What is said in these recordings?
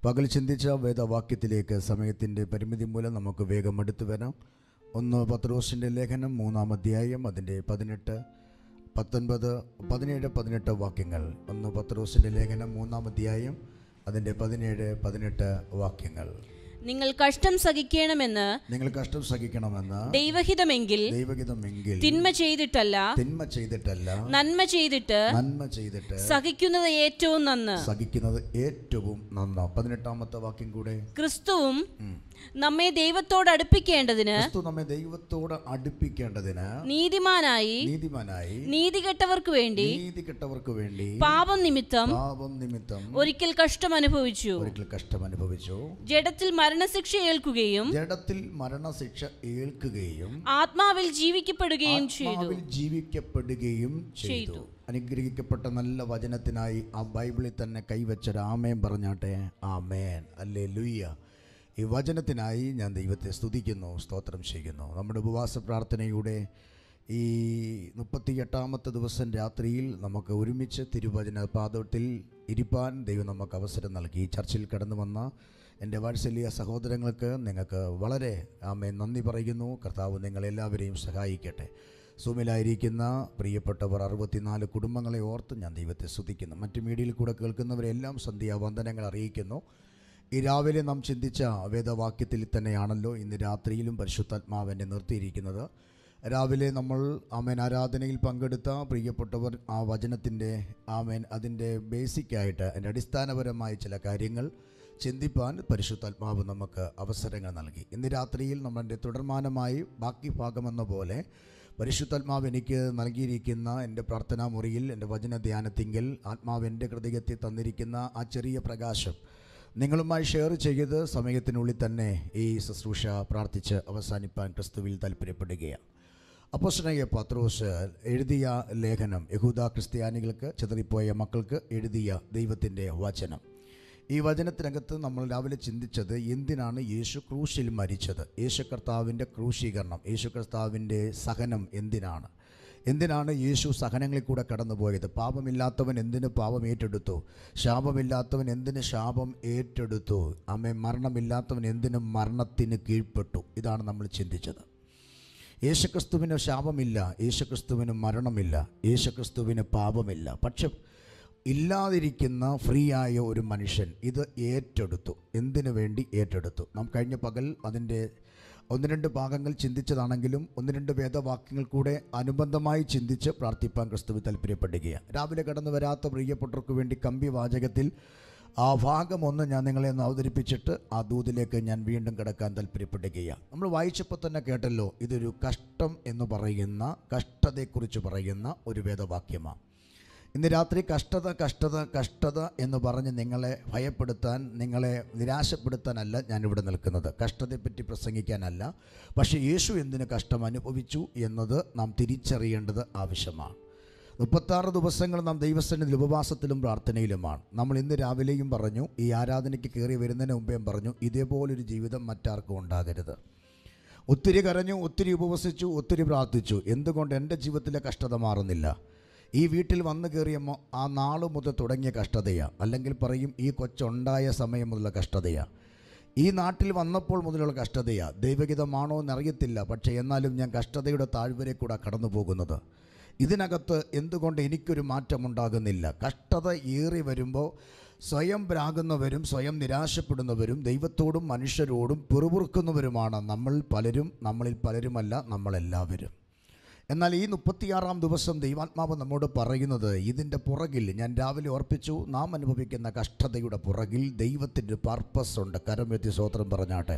പകൽ ചിന്തിച്ച വേദവാക്യത്തിലേക്ക് സമയത്തിൻ്റെ പരിമിതി മൂലം നമുക്ക് വേഗം അടുത്തു വരാം ഒന്ന് പത്രോസിൻ്റെ ലേഖനം മൂന്നാം അധ്യായം അതിൻ്റെ പതിനെട്ട് പത്തൊൻപത് പതിനേഴ് പതിനെട്ട് വാക്യങ്ങൾ ഒന്ന് പത്രോസിൻ്റെ ലേഖനം മൂന്നാം അധ്യായം അതിൻ്റെ പതിനേഴ് പതിനെട്ട് വാക്യങ്ങൾ നിങ്ങൾ കഷ്ടം സഹിക്കണമെന്ന് നിങ്ങൾ കഷ്ടം സഹിക്കണമെന്ന് ദൈവഹിതമെങ്കിൽ ദൈവഗീതമെങ്കിൽ തിന്മ ചെയ്തിട്ടല്ല തിന്മ ചെയ്തിട്ടല്ല നന്മ ചെയ്തിട്ട് നന്മ ചെയ്തിട്ട് സഹിക്കുന്നത് ഏറ്റവും നന്ന് സഹിക്കുന്നത് ഏറ്റവും നന്ന പതിനെട്ടാമത്തെ വാക്യം കൂടെ ക്രിസ്തുവും നമ്മെ ദൈവത്തോട് അടുപ്പിക്കേണ്ടതിന് ക്രിസ്തു നമ്മെ ദൈവത്തോട് അടുപ്പിക്കേണ്ടതിന് നീതിമാനായി നീതിമാനായി നീതികെട്ടവർക്ക് വേണ്ടി നീതി കെട്ടവർക്ക് വേണ്ടി പാപം നിമിത്തം പാപം നിമിത്തം ഒരിക്കൽ കഷ്ടം അനുഭവിച്ചു ഒരിക്കൽ കഷ്ടം അനുഭവിച്ചു ജഡത്തിൽ മരണശിക്ഷ ഏൽക്കുകയും ജഡത്തിൽ മരണശിക്ഷ ഏൽക്കുകയും ആത്മാവിൽ ജീവിക്കപ്പെടുകയും ചെയ്തു ആത്മാവിൽ ജീവിക്കപ്പെടുകയും ചെയ്തു അനുഗ്രഹിക്കപ്പെട്ട നല്ല വചനത്തിനായി ആ ബൈബിളിൽ തന്നെ കൈവച്ചൊരു ആമേൻ പറഞ്ഞാട്ടെ ആമേൻ അല്ലേ ലുയ്യ ഈ വചനത്തിനായി ഞാൻ ദൈവത്തെ സ്തുതിക്കുന്നു സ്തോത്രം ചെയ്യുന്നു നമ്മുടെ ഉപവാസ പ്രാർത്ഥനയുടെ ഈ മുപ്പത്തിയെട്ടാമത്തെ ദിവസം രാത്രിയിൽ നമുക്ക് ഒരുമിച്ച് തിരുവചന പാദത്തിൽ ഇരിപ്പാൻ ദൈവം നമുക്ക് അവസരം നൽകി ഈ ചർച്ചിൽ കടന്നു വന്ന എൻ്റെ വാത്സല്യ സഹോദരങ്ങൾക്ക് നിങ്ങൾക്ക് വളരെ ആമേ നന്ദി പറയുന്നു കർത്താവ് നിങ്ങളെല്ലാവരെയും സഹായിക്കട്ടെ സൂമിലായിരിക്കുന്ന പ്രിയപ്പെട്ടവർ അറുപത്തിനാല് കുടുംബങ്ങളെ ഓർത്ത് ഞാൻ ദൈവത്തെ സ്തുതിക്കുന്നു മറ്റു മീഡിയയിൽ കൂടെ കേൾക്കുന്നവരെല്ലാം സന്ധ്യാവന്ദനങ്ങൾ അറിയിക്കുന്നു ഈ രാവിലെ നാം ചിന്തിച്ച വേദവാക്യത്തിൽ തന്നെയാണല്ലോ ഇന്ന് രാത്രിയിലും പരിശുദ്ധാത്മാവെന്നെ നിർത്തിയിരിക്കുന്നത് രാവിലെ നമ്മൾ ആമേൻ ആരാധനയിൽ പങ്കെടുത്ത പ്രിയപ്പെട്ടവർ ആ വചനത്തിൻ്റെ ആമേൻ അതിൻ്റെ ബേസിക്കായിട്ട് അതിൻ്റെ അടിസ്ഥാനപരമായ ചില കാര്യങ്ങൾ ചിന്തിപ്പാൻ പരിശുദ്ധാത്മാവ് നമുക്ക് അവസരങ്ങൾ നൽകി ഇന്ന് രാത്രിയിൽ നമ്മുടെ തുടർമാനമായി ബാക്കി ഭാഗമെന്ന പോലെ പരിശുദ്ധാത്മാവ് എനിക്ക് നൽകിയിരിക്കുന്ന എൻ്റെ പ്രാർത്ഥനാ മുറിയിൽ എൻ്റെ വചന ധ്യാനത്തിങ്കിൽ ആത്മാവ് എൻ്റെ ഹൃദയത്തിൽ തന്നിരിക്കുന്ന ആ ചെറിയ പ്രകാശം നിങ്ങളുമായി ഷെയർ ചെയ്ത് സമയത്തിനുള്ളിൽ തന്നെ ഈ ശുശ്രൂഷ പ്രാർത്ഥിച്ച് അവസാനിപ്പാൻ ക്രിസ്തുവിൽ താല്പര്യപ്പെടുകയാണ് അപ്പോസ്റ്റനായ പത്രോസ് എഴുതിയ ലേഖനം യഹൂദ ക്രിസ്ത്യാനികൾക്ക് ചിതറിപ്പോയ മക്കൾക്ക് എഴുതിയ ദൈവത്തിൻ്റെ വചനം ഈ വചനത്തിനകത്ത് നമ്മൾ രാവിലെ ചിന്തിച്ചത് എന്തിനാണ് യേശു ക്രൂശിൽ മരിച്ചത് യേശു കർത്താവിൻ്റെ ക്രൂശീകരണം യേശു കർത്താവിൻ്റെ സഹനം എന്തിനാണ് എന്തിനാണ് യേശു സഹനങ്ങളിൽ കൂടെ കടന്നുപോയത് പാപമില്ലാത്തവൻ എന്തിന് പാപം ഏറ്റെടുത്തു ശാപമില്ലാത്തവൻ എന്തിന് ശാപം ഏറ്റെടുത്തു അമ്മ മരണമില്ലാത്തവൻ എന്തിന് മരണത്തിന് കീഴ്പ്പെട്ടു ഇതാണ് നമ്മൾ ചിന്തിച്ചത് യേശുക്രിസ്തുവിന് ശാപമില്ല യേശുക്രിസ്തുവിന് മരണമില്ല യേശുക്രിസ്തുവിന് പാപമില്ല പക്ഷെ ഇല്ലാതിരിക്കുന്ന ഫ്രീ ആയ ഒരു മനുഷ്യൻ ഇത് ഏറ്റെടുത്തു എന്തിനു വേണ്ടി ഏറ്റെടുത്തു നാം കഴിഞ്ഞ പകൽ അതിൻ്റെ ഒന്ന് രണ്ട് ഭാഗങ്ങൾ ചിന്തിച്ചതാണെങ്കിലും ഒന്ന് രണ്ട് വേദവാക്യങ്ങൾ കൂടെ അനുബന്ധമായി ചിന്തിച്ച് പ്രാർത്ഥിപ്പാൻ ക്രിസ്തുവിൽ താല്പര്യപ്പെടുകയാണ് രാവിലെ കടന്നു വരാത്ത പ്രിയപ്പെട്ടവർക്ക് വേണ്ടി കമ്പി വാചകത്തിൽ ആ ഭാഗം ഒന്ന് ഞാൻ നിങ്ങളെ ഒന്ന് അവതരിപ്പിച്ചിട്ട് ആ ദൂതിലേക്ക് ഞാൻ വീണ്ടും കിടക്കാൻ താല്പര്യപ്പെടുകയാണ് നമ്മൾ വായിച്ചപ്പോൾ തന്നെ കേട്ടല്ലോ ഇതൊരു കഷ്ടം എന്ന് പറയുന്ന കഷ്ടതയെക്കുറിച്ച് പറയുന്ന ഒരു വേദവാക്യമാണ് ഇന്ന് രാത്രി കഷ്ടത കഷ്ടത കഷ്ടത എന്ന് പറഞ്ഞ് നിങ്ങളെ ഭയപ്പെടുത്താൻ നിങ്ങളെ നിരാശപ്പെടുത്താനല്ല ഞാനിവിടെ നിൽക്കുന്നത് കഷ്ടതയെപ്പറ്റി പ്രസംഗിക്കാനല്ല പക്ഷേ യേശു എന്തിന് കഷ്ടം അനുഭവിച്ചു എന്നത് നാം തിരിച്ചറിയേണ്ടത് ആവശ്യമാണ് മുപ്പത്താറ് ദിവസങ്ങൾ നാം ദൈവസന്നിധിയിൽ ഉപവാസത്തിലും പ്രാർത്ഥനയിലുമാണ് നമ്മൾ ഇന്ന് രാവിലെയും പറഞ്ഞു ഈ ആരാധനയ്ക്ക് കയറി വരുന്നതിന് മുമ്പേ പറഞ്ഞു ഇതേപോലൊരു ജീവിതം മറ്റാർക്കും ഉണ്ടാകരുത് ഒത്തിരി കരഞ്ഞു ഒത്തിരി ഉപവസിച്ചു ഒത്തിരി പ്രാർത്ഥിച്ചു എന്തുകൊണ്ട് എൻ്റെ ജീവിതത്തിലെ കഷ്ടത മാറുന്നില്ല ഈ വീട്ടിൽ വന്നു കയറിയ മൊ- ആ നാള് മുതൽ തുടങ്ങിയ കഷ്ടതയാണ് അല്ലെങ്കിൽ പറയും ഈ കൊച്ചുണ്ടായ സമയം മുതലുള്ള കഷ്ടതയാണ് ഈ നാട്ടിൽ വന്നപ്പോൾ മുതലുള്ള കഷ്ടതയാണ് ദൈവഗീതമാണോ എന്നറിയത്തില്ല പക്ഷേ എന്നാലും ഞാൻ കഷ്ടതയുടെ താഴ്വരെ കൂടെ കടന്നു പോകുന്നത് ഇതിനകത്ത് എന്തുകൊണ്ട് എനിക്കൊരു മാറ്റമുണ്ടാകുന്നില്ല കഷ്ടത ഏറി വരുമ്പോൾ സ്വയം പ്രാകുന്നവരും സ്വയം നിരാശപ്പെടുന്നവരും ദൈവത്തോടും മനുഷ്യരോടും പിറുപിറുക്കുന്നവരുമാണ് നമ്മൾ പലരും നമ്മളിൽ പലരുമല്ല നമ്മളെല്ലാവരും എന്നാൽ ഈ മുപ്പത്തിയാറാം ദിവസം ദൈവാത്മാവ് നമ്മോട് പറയുന്നത് ഇതിൻ്റെ പുറകിൽ ഞാൻ രാവിലെ ഓർപ്പിച്ചു നാം അനുഭവിക്കുന്ന കഷ്ടതയുടെ പുറകിൽ ദൈവത്തിൻ്റെ പർപ്പസ് ഉണ്ട് കരമെത്തി സ്വോത്രം പറഞ്ഞാട്ടെ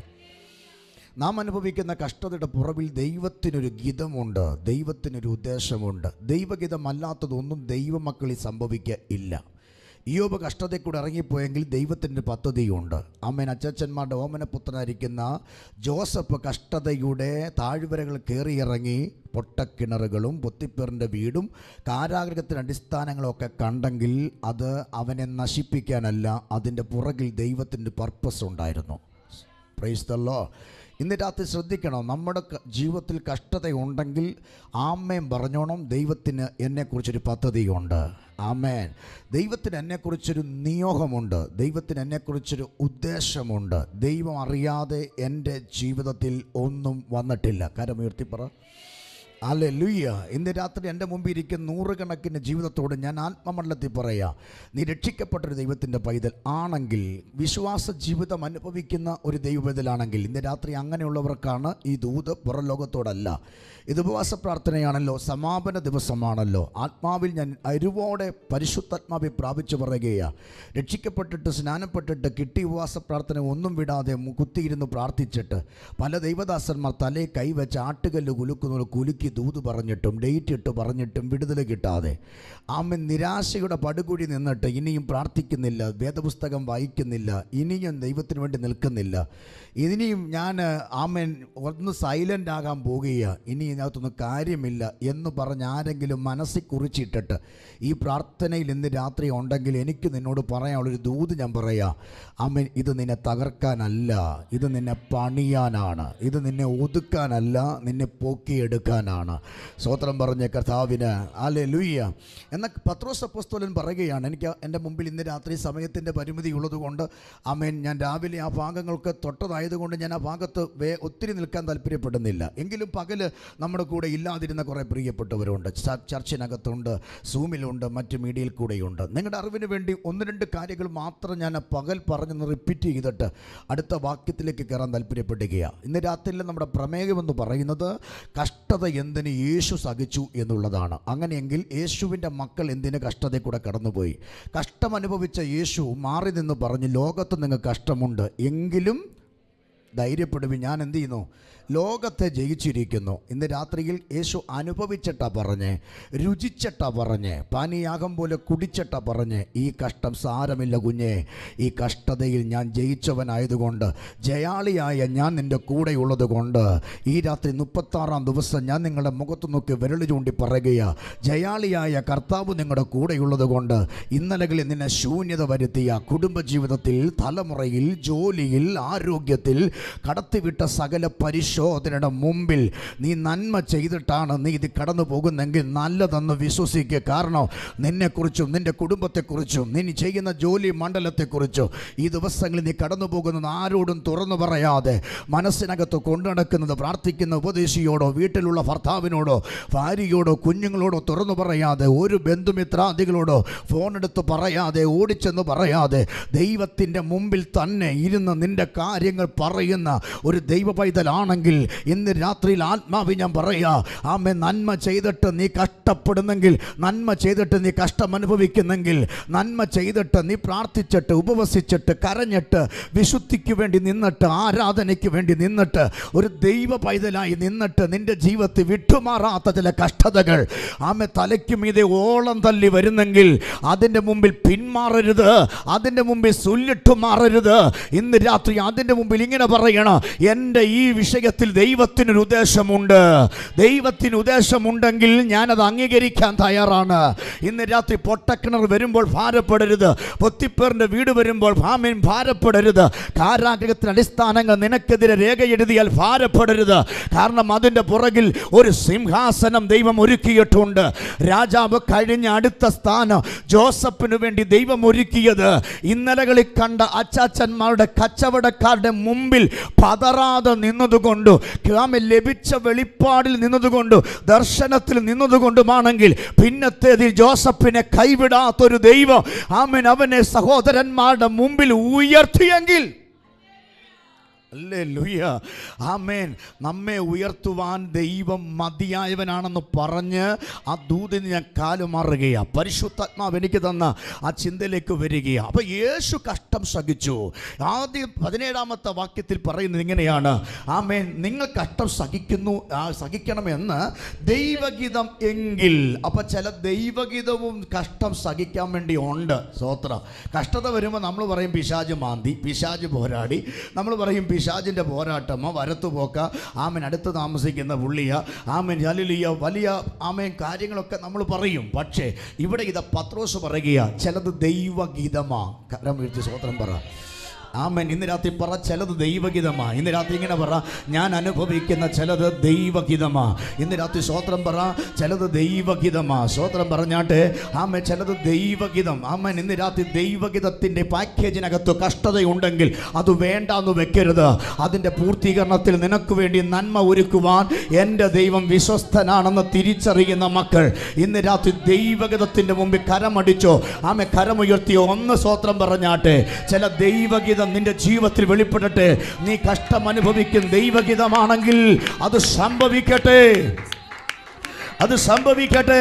നാം അനുഭവിക്കുന്ന കഷ്ടതയുടെ പുറവിൽ ദൈവത്തിനൊരു ഗീതമുണ്ട് ദൈവത്തിനൊരു ഉദ്ദേശമുണ്ട് ദൈവഗീതമല്ലാത്തതൊന്നും ദൈവമക്കളിൽ സംഭവിക്കുക ഇല്ല ഇയോബ് കഷ്ടതയിൽ ഇറങ്ങിപ്പോയെങ്കിൽ ദൈവത്തിൻ്റെ പദ്ധതിയുണ്ട് അമ്മൻ അച്ചച്ചന്മാരുടെ ഓമനപുത്രനായിരിക്കുന്ന ജോസഫ് കഷ്ടതയുടെ താഴ്വരകൾ കയറിയിറങ്ങി പൊട്ടക്കിണറുകളും പൊത്തിപ്പേറിൻ്റെ വീടും കാരാഗ്രഹത്തിൻ്റെ അടിസ്ഥാനങ്ങളൊക്കെ കണ്ടെങ്കിൽ അത് അവനെ നശിപ്പിക്കാനല്ല അതിൻ്റെ പുറകിൽ ദൈവത്തിൻ്റെ പർപ്പസ് ഉണ്ടായിരുന്നു പ്രൈസ് ദല്ലോ ഇന്ന് രാത്രി ശ്രദ്ധിക്കണം നമ്മുടെ ക- ജീവിതത്തിൽ കഷ്ടതയുണ്ടെങ്കിൽ ആമ്മയും പറഞ്ഞോണം ദൈവത്തിന് എന്നെക്കുറിച്ചൊരു പദ്ധതിയുണ്ട് ആമേൻ ദൈവത്തിന് എന്നെക്കുറിച്ചൊരു നിയോഗമുണ്ട് ദൈവത്തിന് എന്നെക്കുറിച്ചൊരു ഉദ്ദേശമുണ്ട് ദൈവം അറിയാതെ എൻ്റെ ജീവിതത്തിൽ ഒന്നും വന്നിട്ടില്ല കരമുയർത്തിപ്പറ അല്ലെ ലുയ്യ ഇന്ന് രാത്രി എൻ്റെ മുമ്പിൽ ഇരിക്കുന്ന നൂറുകണക്കിന് ജീവിതത്തോട് ഞാൻ ആത്മമണ്ഡലത്തിൽ പറയാ നീ രക്ഷിക്കപ്പെട്ടൊരു ദൈവത്തിൻ്റെ പൈതൽ ആണെങ്കിൽ വിശ്വാസ ജീവിതം അനുഭവിക്കുന്ന ഒരു ദൈവ പൈതലാണെങ്കിൽ ഇന്ന് രാത്രി അങ്ങനെയുള്ളവർക്കാണ് ഈ ദൂത് പുറം ലോകത്തോടല്ല ഇത് ഉപവാസ പ്രാർത്ഥനയാണല്ലോ സമാപന ദിവസമാണല്ലോ ആത്മാവിൽ ഞാൻ അരുവോടെ പരിശുദ്ധാത്മാവി പ്രാപിച്ചു പറയുകയാ രക്ഷിക്കപ്പെട്ടിട്ട് സ്നാനപ്പെട്ടിട്ട് കിട്ടി ഉപവാസ പ്രാർത്ഥന ഒന്നും വിടാതെ മു- കുത്തിയിരുന്ന് പ്രാർത്ഥിച്ചിട്ട് പല ദൈവദാസന്മാർ തലേ കൈവച്ച് ആട്ടുകല്ല് കുലുക്കുന്നത് കുലുക്കി ദൂത് പറഞ്ഞിട്ടും ഡേറ്റ് ഇട്ട് പറഞ്ഞിട്ടും വിടുതൽ കിട്ടാതെ ആമൻ നിരാശയുടെ പടുകുഴി നിന്നിട്ട് ഇനിയും പ്രാർത്ഥിക്കുന്നില്ല വേദപുസ്തകം വായിക്കുന്നില്ല ഇനിയും ദൈവത്തിന് വേണ്ടി നിൽക്കുന്നില്ല ഇനിയും ഞാൻ ആമൻ ഒന്ന് സൈലൻ്റ് ആകാൻ പോകുക ഇനി ഇതിനകത്തൊന്നും കാര്യമില്ല എന്ന് പറഞ്ഞ് ആരെങ്കിലും മനസ്സിൽ കുറിച്ചിട്ടിട്ട് ഈ പ്രാർത്ഥനയിൽ ഇന്ന് രാത്രി ഉണ്ടെങ്കിൽ എനിക്ക് നിന്നോട് പറയാനുള്ളൊരു ദൂത് ഞാൻ പറയാം ആമൻ ഇത് നിന്നെ തകർക്കാനല്ല ഇത് നിന്നെ പണിയാനാണ് ഇത് നിന്നെ ഒതുക്കാനല്ല നിന്നെ പൊക്കിയെടുക്കാനാണ് സ്വോത്രം പറഞ്ഞ കർത്താവിന് അല്ലെ ലുയ്യ എന്ന പത്രോസ് അപ്പോസ്തലൻ പറയുകയാണ് എനിക്ക് എൻ്റെ മുമ്പിൽ ഇന്ന് രാത്രി സമയത്തിൻ്റെ പരിമിതി ഉള്ളതുകൊണ്ട് ആമേൻ ഞാൻ രാവിലെ ആ ഭാഗങ്ങൾക്ക് തൊട്ടതായതുകൊണ്ട് ഞാൻ ആ ഭാഗത്ത് വേ ഒത്തിരി നിൽക്കാൻ താല്പര്യപ്പെടുന്നില്ല എങ്കിലും പകല് നമ്മുടെ കൂടെ ഇല്ലാതിരുന്ന കുറേ പ്രിയപ്പെട്ടവരുണ്ട് ച- ചർച്ചിനകത്തുണ്ട് സൂമിലുണ്ട് മറ്റ് മീഡിയയിൽ കൂടെയുണ്ട് നിങ്ങളുടെ അറിവിന് വേണ്ടി ഒന്ന് രണ്ട് കാര്യങ്ങൾ മാത്രം ഞാൻ പകൽ പറഞ്ഞൊന്ന് റിപ്പീറ്റ് ചെയ്തിട്ട് അടുത്ത വാക്യത്തിലേക്ക് കയറാൻ താല്പര്യപ്പെടുകയാണ് ഇന്ന് രാത്രിയിൽ നമ്മുടെ പ്രമേയമെന്ന് പറയുന്നത് കഷ്ടത എന്തിന് യേശു സഹിച്ചു എന്നുള്ളതാണ് അങ്ങനെയെങ്കിൽ യേശുവിൻ്റെ മക്കൾ എന്തിന് കഷ്ടതയിൽ കൂടെ കടന്നുപോയി കഷ്ടം അനുഭവിച്ച യേശു മാറി നിന്ന് പറഞ്ഞ് ലോകത്ത് നിങ്ങൾക്ക് കഷ്ടമുണ്ട് എങ്കിലും ധൈര്യപ്പെടുവി ഞാൻ എന്ത് ചെയ്യുന്നു ലോകത്തെ ജയിച്ചിരിക്കുന്നു ഇന്ന് രാത്രിയിൽ യേശു അനുഭവിച്ചിട്ടാ പറഞ്ഞ് രുചിച്ചിട്ടാ പറഞ്ഞ് പാനീയാകം പോലെ കുടിച്ചിട്ടാ പറഞ്ഞ് ഈ കഷ്ടം സാരമില്ല കുഞ്ഞെ ഈ കഷ്ടതയിൽ ഞാൻ ജയിച്ചവനായതുകൊണ്ട് ജയാളിയായ ഞാൻ നിൻ്റെ കൂടെയുള്ളത് കൊണ്ട് ഈ രാത്രി മുപ്പത്താറാം ദിവസം ഞാൻ നിങ്ങളുടെ മുഖത്ത് നോക്കി വിരൽ ചൂണ്ടി പറയുകയാ ജയാളിയായ കർത്താവ് നിങ്ങളുടെ കൂടെയുള്ളത് കൊണ്ട് ഇന്നലകളിൽ നിന്നെ ശൂന്യത വരുത്തിയ കുടുംബജീവിതത്തിൽ തലമുറയിൽ ജോലിയിൽ ആരോഗ്യത്തിൽ കടത്തിവിട്ട സകല പരിശോധനയുടെ മുമ്പിൽ നീ നന്മ ചെയ്തിട്ടാണ് നീ ഇത് കടന്നു പോകുന്നെങ്കിൽ നല്ലതെന്ന് വിശ്വസിക്കുക കാരണം നിന്നെക്കുറിച്ചും നിന്റെ കുടുംബത്തെക്കുറിച്ചും നീ ചെയ്യുന്ന ജോലി മണ്ഡലത്തെക്കുറിച്ചും ഈ ദിവസങ്ങളിൽ നീ കടന്നു പോകുന്നത് ആരോടും തുറന്നു പറയാതെ മനസ്സിനകത്ത് കൊണ്ടു നടക്കുന്നത് പ്രാർത്ഥിക്കുന്ന ഉപദേശിയോടോ വീട്ടിലുള്ള ഭർത്താവിനോടോ ഭാര്യയോടോ കുഞ്ഞുങ്ങളോടോ തുറന്നു പറയാതെ ഒരു ബന്ധുമിത്രാദികളോടോ ഫോൺ എടുത്ത് പറയാതെ ഓടിച്ചെന്ന് പറയാതെ ദൈവത്തിൻ്റെ മുമ്പിൽ തന്നെ ഇരുന്ന് നിന്റെ കാര്യങ്ങൾ പറയുന്ന ഒരു ദൈവ പൈതലാണെങ്കിൽ ഇന്ന് രാത്രിയിൽ ആത്മാവി ഞാൻ പറയാ ആമെ നന്മ ചെയ്തിട്ട് നീ കഷ്ടപ്പെടുന്നെങ്കിൽ നന്മ ചെയ്തിട്ട് നീ കഷ്ടം അനുഭവിക്കുന്നെങ്കിൽ നന്മ ചെയ്തിട്ട് നീ പ്രാർത്ഥിച്ചിട്ട് ഉപവസിച്ചിട്ട് കരഞ്ഞിട്ട് വിശുദ്ധിക്ക് വേണ്ടി നിന്നിട്ട് ആരാധനയ്ക്ക് വേണ്ടി നിന്നിട്ട് ഒരു ദൈവ പൈതലായി നിന്നിട്ട് നിന്റെ ജീവിതത്തിൽ വിട്ടുമാറാത്ത ചില കഷ്ടതകൾ ആമെ തലയ്ക്ക് മീതെ ഓളം തല്ലി വരുന്നെങ്കിൽ അതിൻ്റെ മുമ്പിൽ പിന്മാറരുത് അതിൻ്റെ മുമ്പിൽ സുല്ലിട്ടു മാറരുത് ഇന്ന് രാത്രി അതിൻ്റെ മുമ്പിൽ ഇങ്ങനെ പറയണം എൻ്റെ ഈ വിഷയത്തിൽ ദൈവത്തിനൊരു ഉദ്ദേശമുണ്ട് ദൈവത്തിന് ഉദ്ദേശമുണ്ടെങ്കിൽ ഞാനത് അംഗീകരിക്കാൻ തയ്യാറാണ് ഇന്ന് രാത്രി പൊട്ടക്കിണർ വരുമ്പോൾ ഭാരപ്പെടരുത് പൊത്തിപ്പേറിൻ്റെ വീട് വരുമ്പോൾ ഭാമ്യൻ ഭാരപ്പെടരുത് കാരാഗ്രഹത്തിന് അടിസ്ഥാനങ്ങൾ നിനക്കെതിരെ രേഖ എഴുതിയാൽ ഭാരപ്പെടരുത് കാരണം അതിൻ്റെ പുറകിൽ ഒരു സിംഹാസനം ദൈവം ഒരുക്കിയിട്ടുണ്ട് രാജാവ് കഴിഞ്ഞ അടുത്ത സ്ഥാനം ജോസഫിന് വേണ്ടി ദൈവം ഒരുക്കിയത് ഇന്നലകളിൽ കണ്ട അച്ചാച്ചന്മാരുടെ കച്ചവടക്കാരുടെ മുമ്പിൽ പതറാതെ നിന്നതുകൊണ്ട് ഗ്രാമം ലഭിച്ച വെളിപ്പാടിൽ നിന്നതുകൊണ്ട് ദർശനത്തിൽ നിന്നതുകൊണ്ടുമാണെങ്കിൽ പിന്നത്തേതിൽ ജോസഫിനെ കൈവിടാത്തൊരു ദൈവം ആമൻ അവനെ സഹോദരന്മാരുടെ മുമ്പിൽ ഉയർത്തിയെങ്കിൽ അല്ലേ ലുയ്യ ആമേൻ നമ്മെ ഉയർത്തുവാൻ ദൈവം മതിയായവനാണെന്ന് പറഞ്ഞ് ആ ദൂതിന് ഞാൻ കാലുമാറുകയാണ് പരിശുദ്ധാത്മാവ് എനിക്ക് തന്ന ആ ചിന്തയിലേക്ക് വരികയാണ് അപ്പോൾ യേശു കഷ്ടം സഹിച്ചു ആദ്യം പതിനേഴാമത്തെ വാക്യത്തിൽ പറയുന്നത് ഇങ്ങനെയാണ് ആമേൻ നിങ്ങൾ കഷ്ടം സഹിക്കുന്നു ആ, സഹിക്കണമെന്ന് ദൈവഗീതം എങ്കിൽ അപ്പം ചില ദൈവഗീതവും കഷ്ടം സഹിക്കാൻ വേണ്ടി ഉണ്ട് സ്വോത്രം കഷ്ടത വരുമ്പോൾ നമ്മൾ പറയും പിശാജ് മാന്തി പിശാജ് പോരാടി നമ്മൾ പറയും പിശാജിൻ്റെ പോരാട്ടമോ വരത്തുപോക്ക ആമൻ അടുത്ത് താമസിക്കുന്ന പുള്ളിയ ആമൻ ജലിലിയ വലിയ ആമൻ കാര്യങ്ങളൊക്കെ നമ്മൾ പറയും പക്ഷേ ഇവിടെ ഇത് പത്രോസ് പറയുക ചിലത് ദൈവഗീതമാ കരം വീഴ്ത്തി സ്വോത്രം പറ ആമൻ ഇന്ന് രാത്രി പറ ചിലത് ദൈവഗീതമാ ഇന്ന് രാത്രി ഇങ്ങനെ പറ ഞാൻ അനുഭവിക്കുന്ന ചിലത് ദൈവഗീതമാ ഇന്ന് രാത്രി സ്വോത്രം പറ ചിലത് ദൈവഗീതമാ സ്വോത്രം പറഞ്ഞാട്ട് ആമൻ ചിലത് ദൈവഗീതം ആമൻ ഇന്ന് രാത്രി ദൈവഗീതത്തിൻ്റെ പാക്കേജിനകത്ത് കഷ്ടതയുണ്ടെങ്കിൽ അത് വേണ്ടാന്ന് വെക്കരുത് അതിൻ്റെ പൂർത്തീകരണത്തിൽ നിനക്ക് വേണ്ടി നന്മ ഒരുക്കുവാൻ എൻ്റെ ദൈവം വിശ്വസ്തനാണെന്ന് തിരിച്ചറിയുന്ന മക്കൾ ഇന്ന് രാത്രി ദൈവഗീതത്തിൻ്റെ മുമ്പിൽ കരമടിച്ചോ ആമെ കരമുയർത്തിയോ ഒന്ന് സ്വോത്രം പറഞ്ഞാട്ടെ ചില ദൈവഗീതം നിന്റെ ജീവിതത്തിൽ വെളിപ്പെടട്ടെ നീ കഷ്ടം അനുഭവിക്കും ദൈവഗീതമാണെങ്കിൽ അത് സംഭവിക്കട്ടെ അത് സംഭവിക്കട്ടെ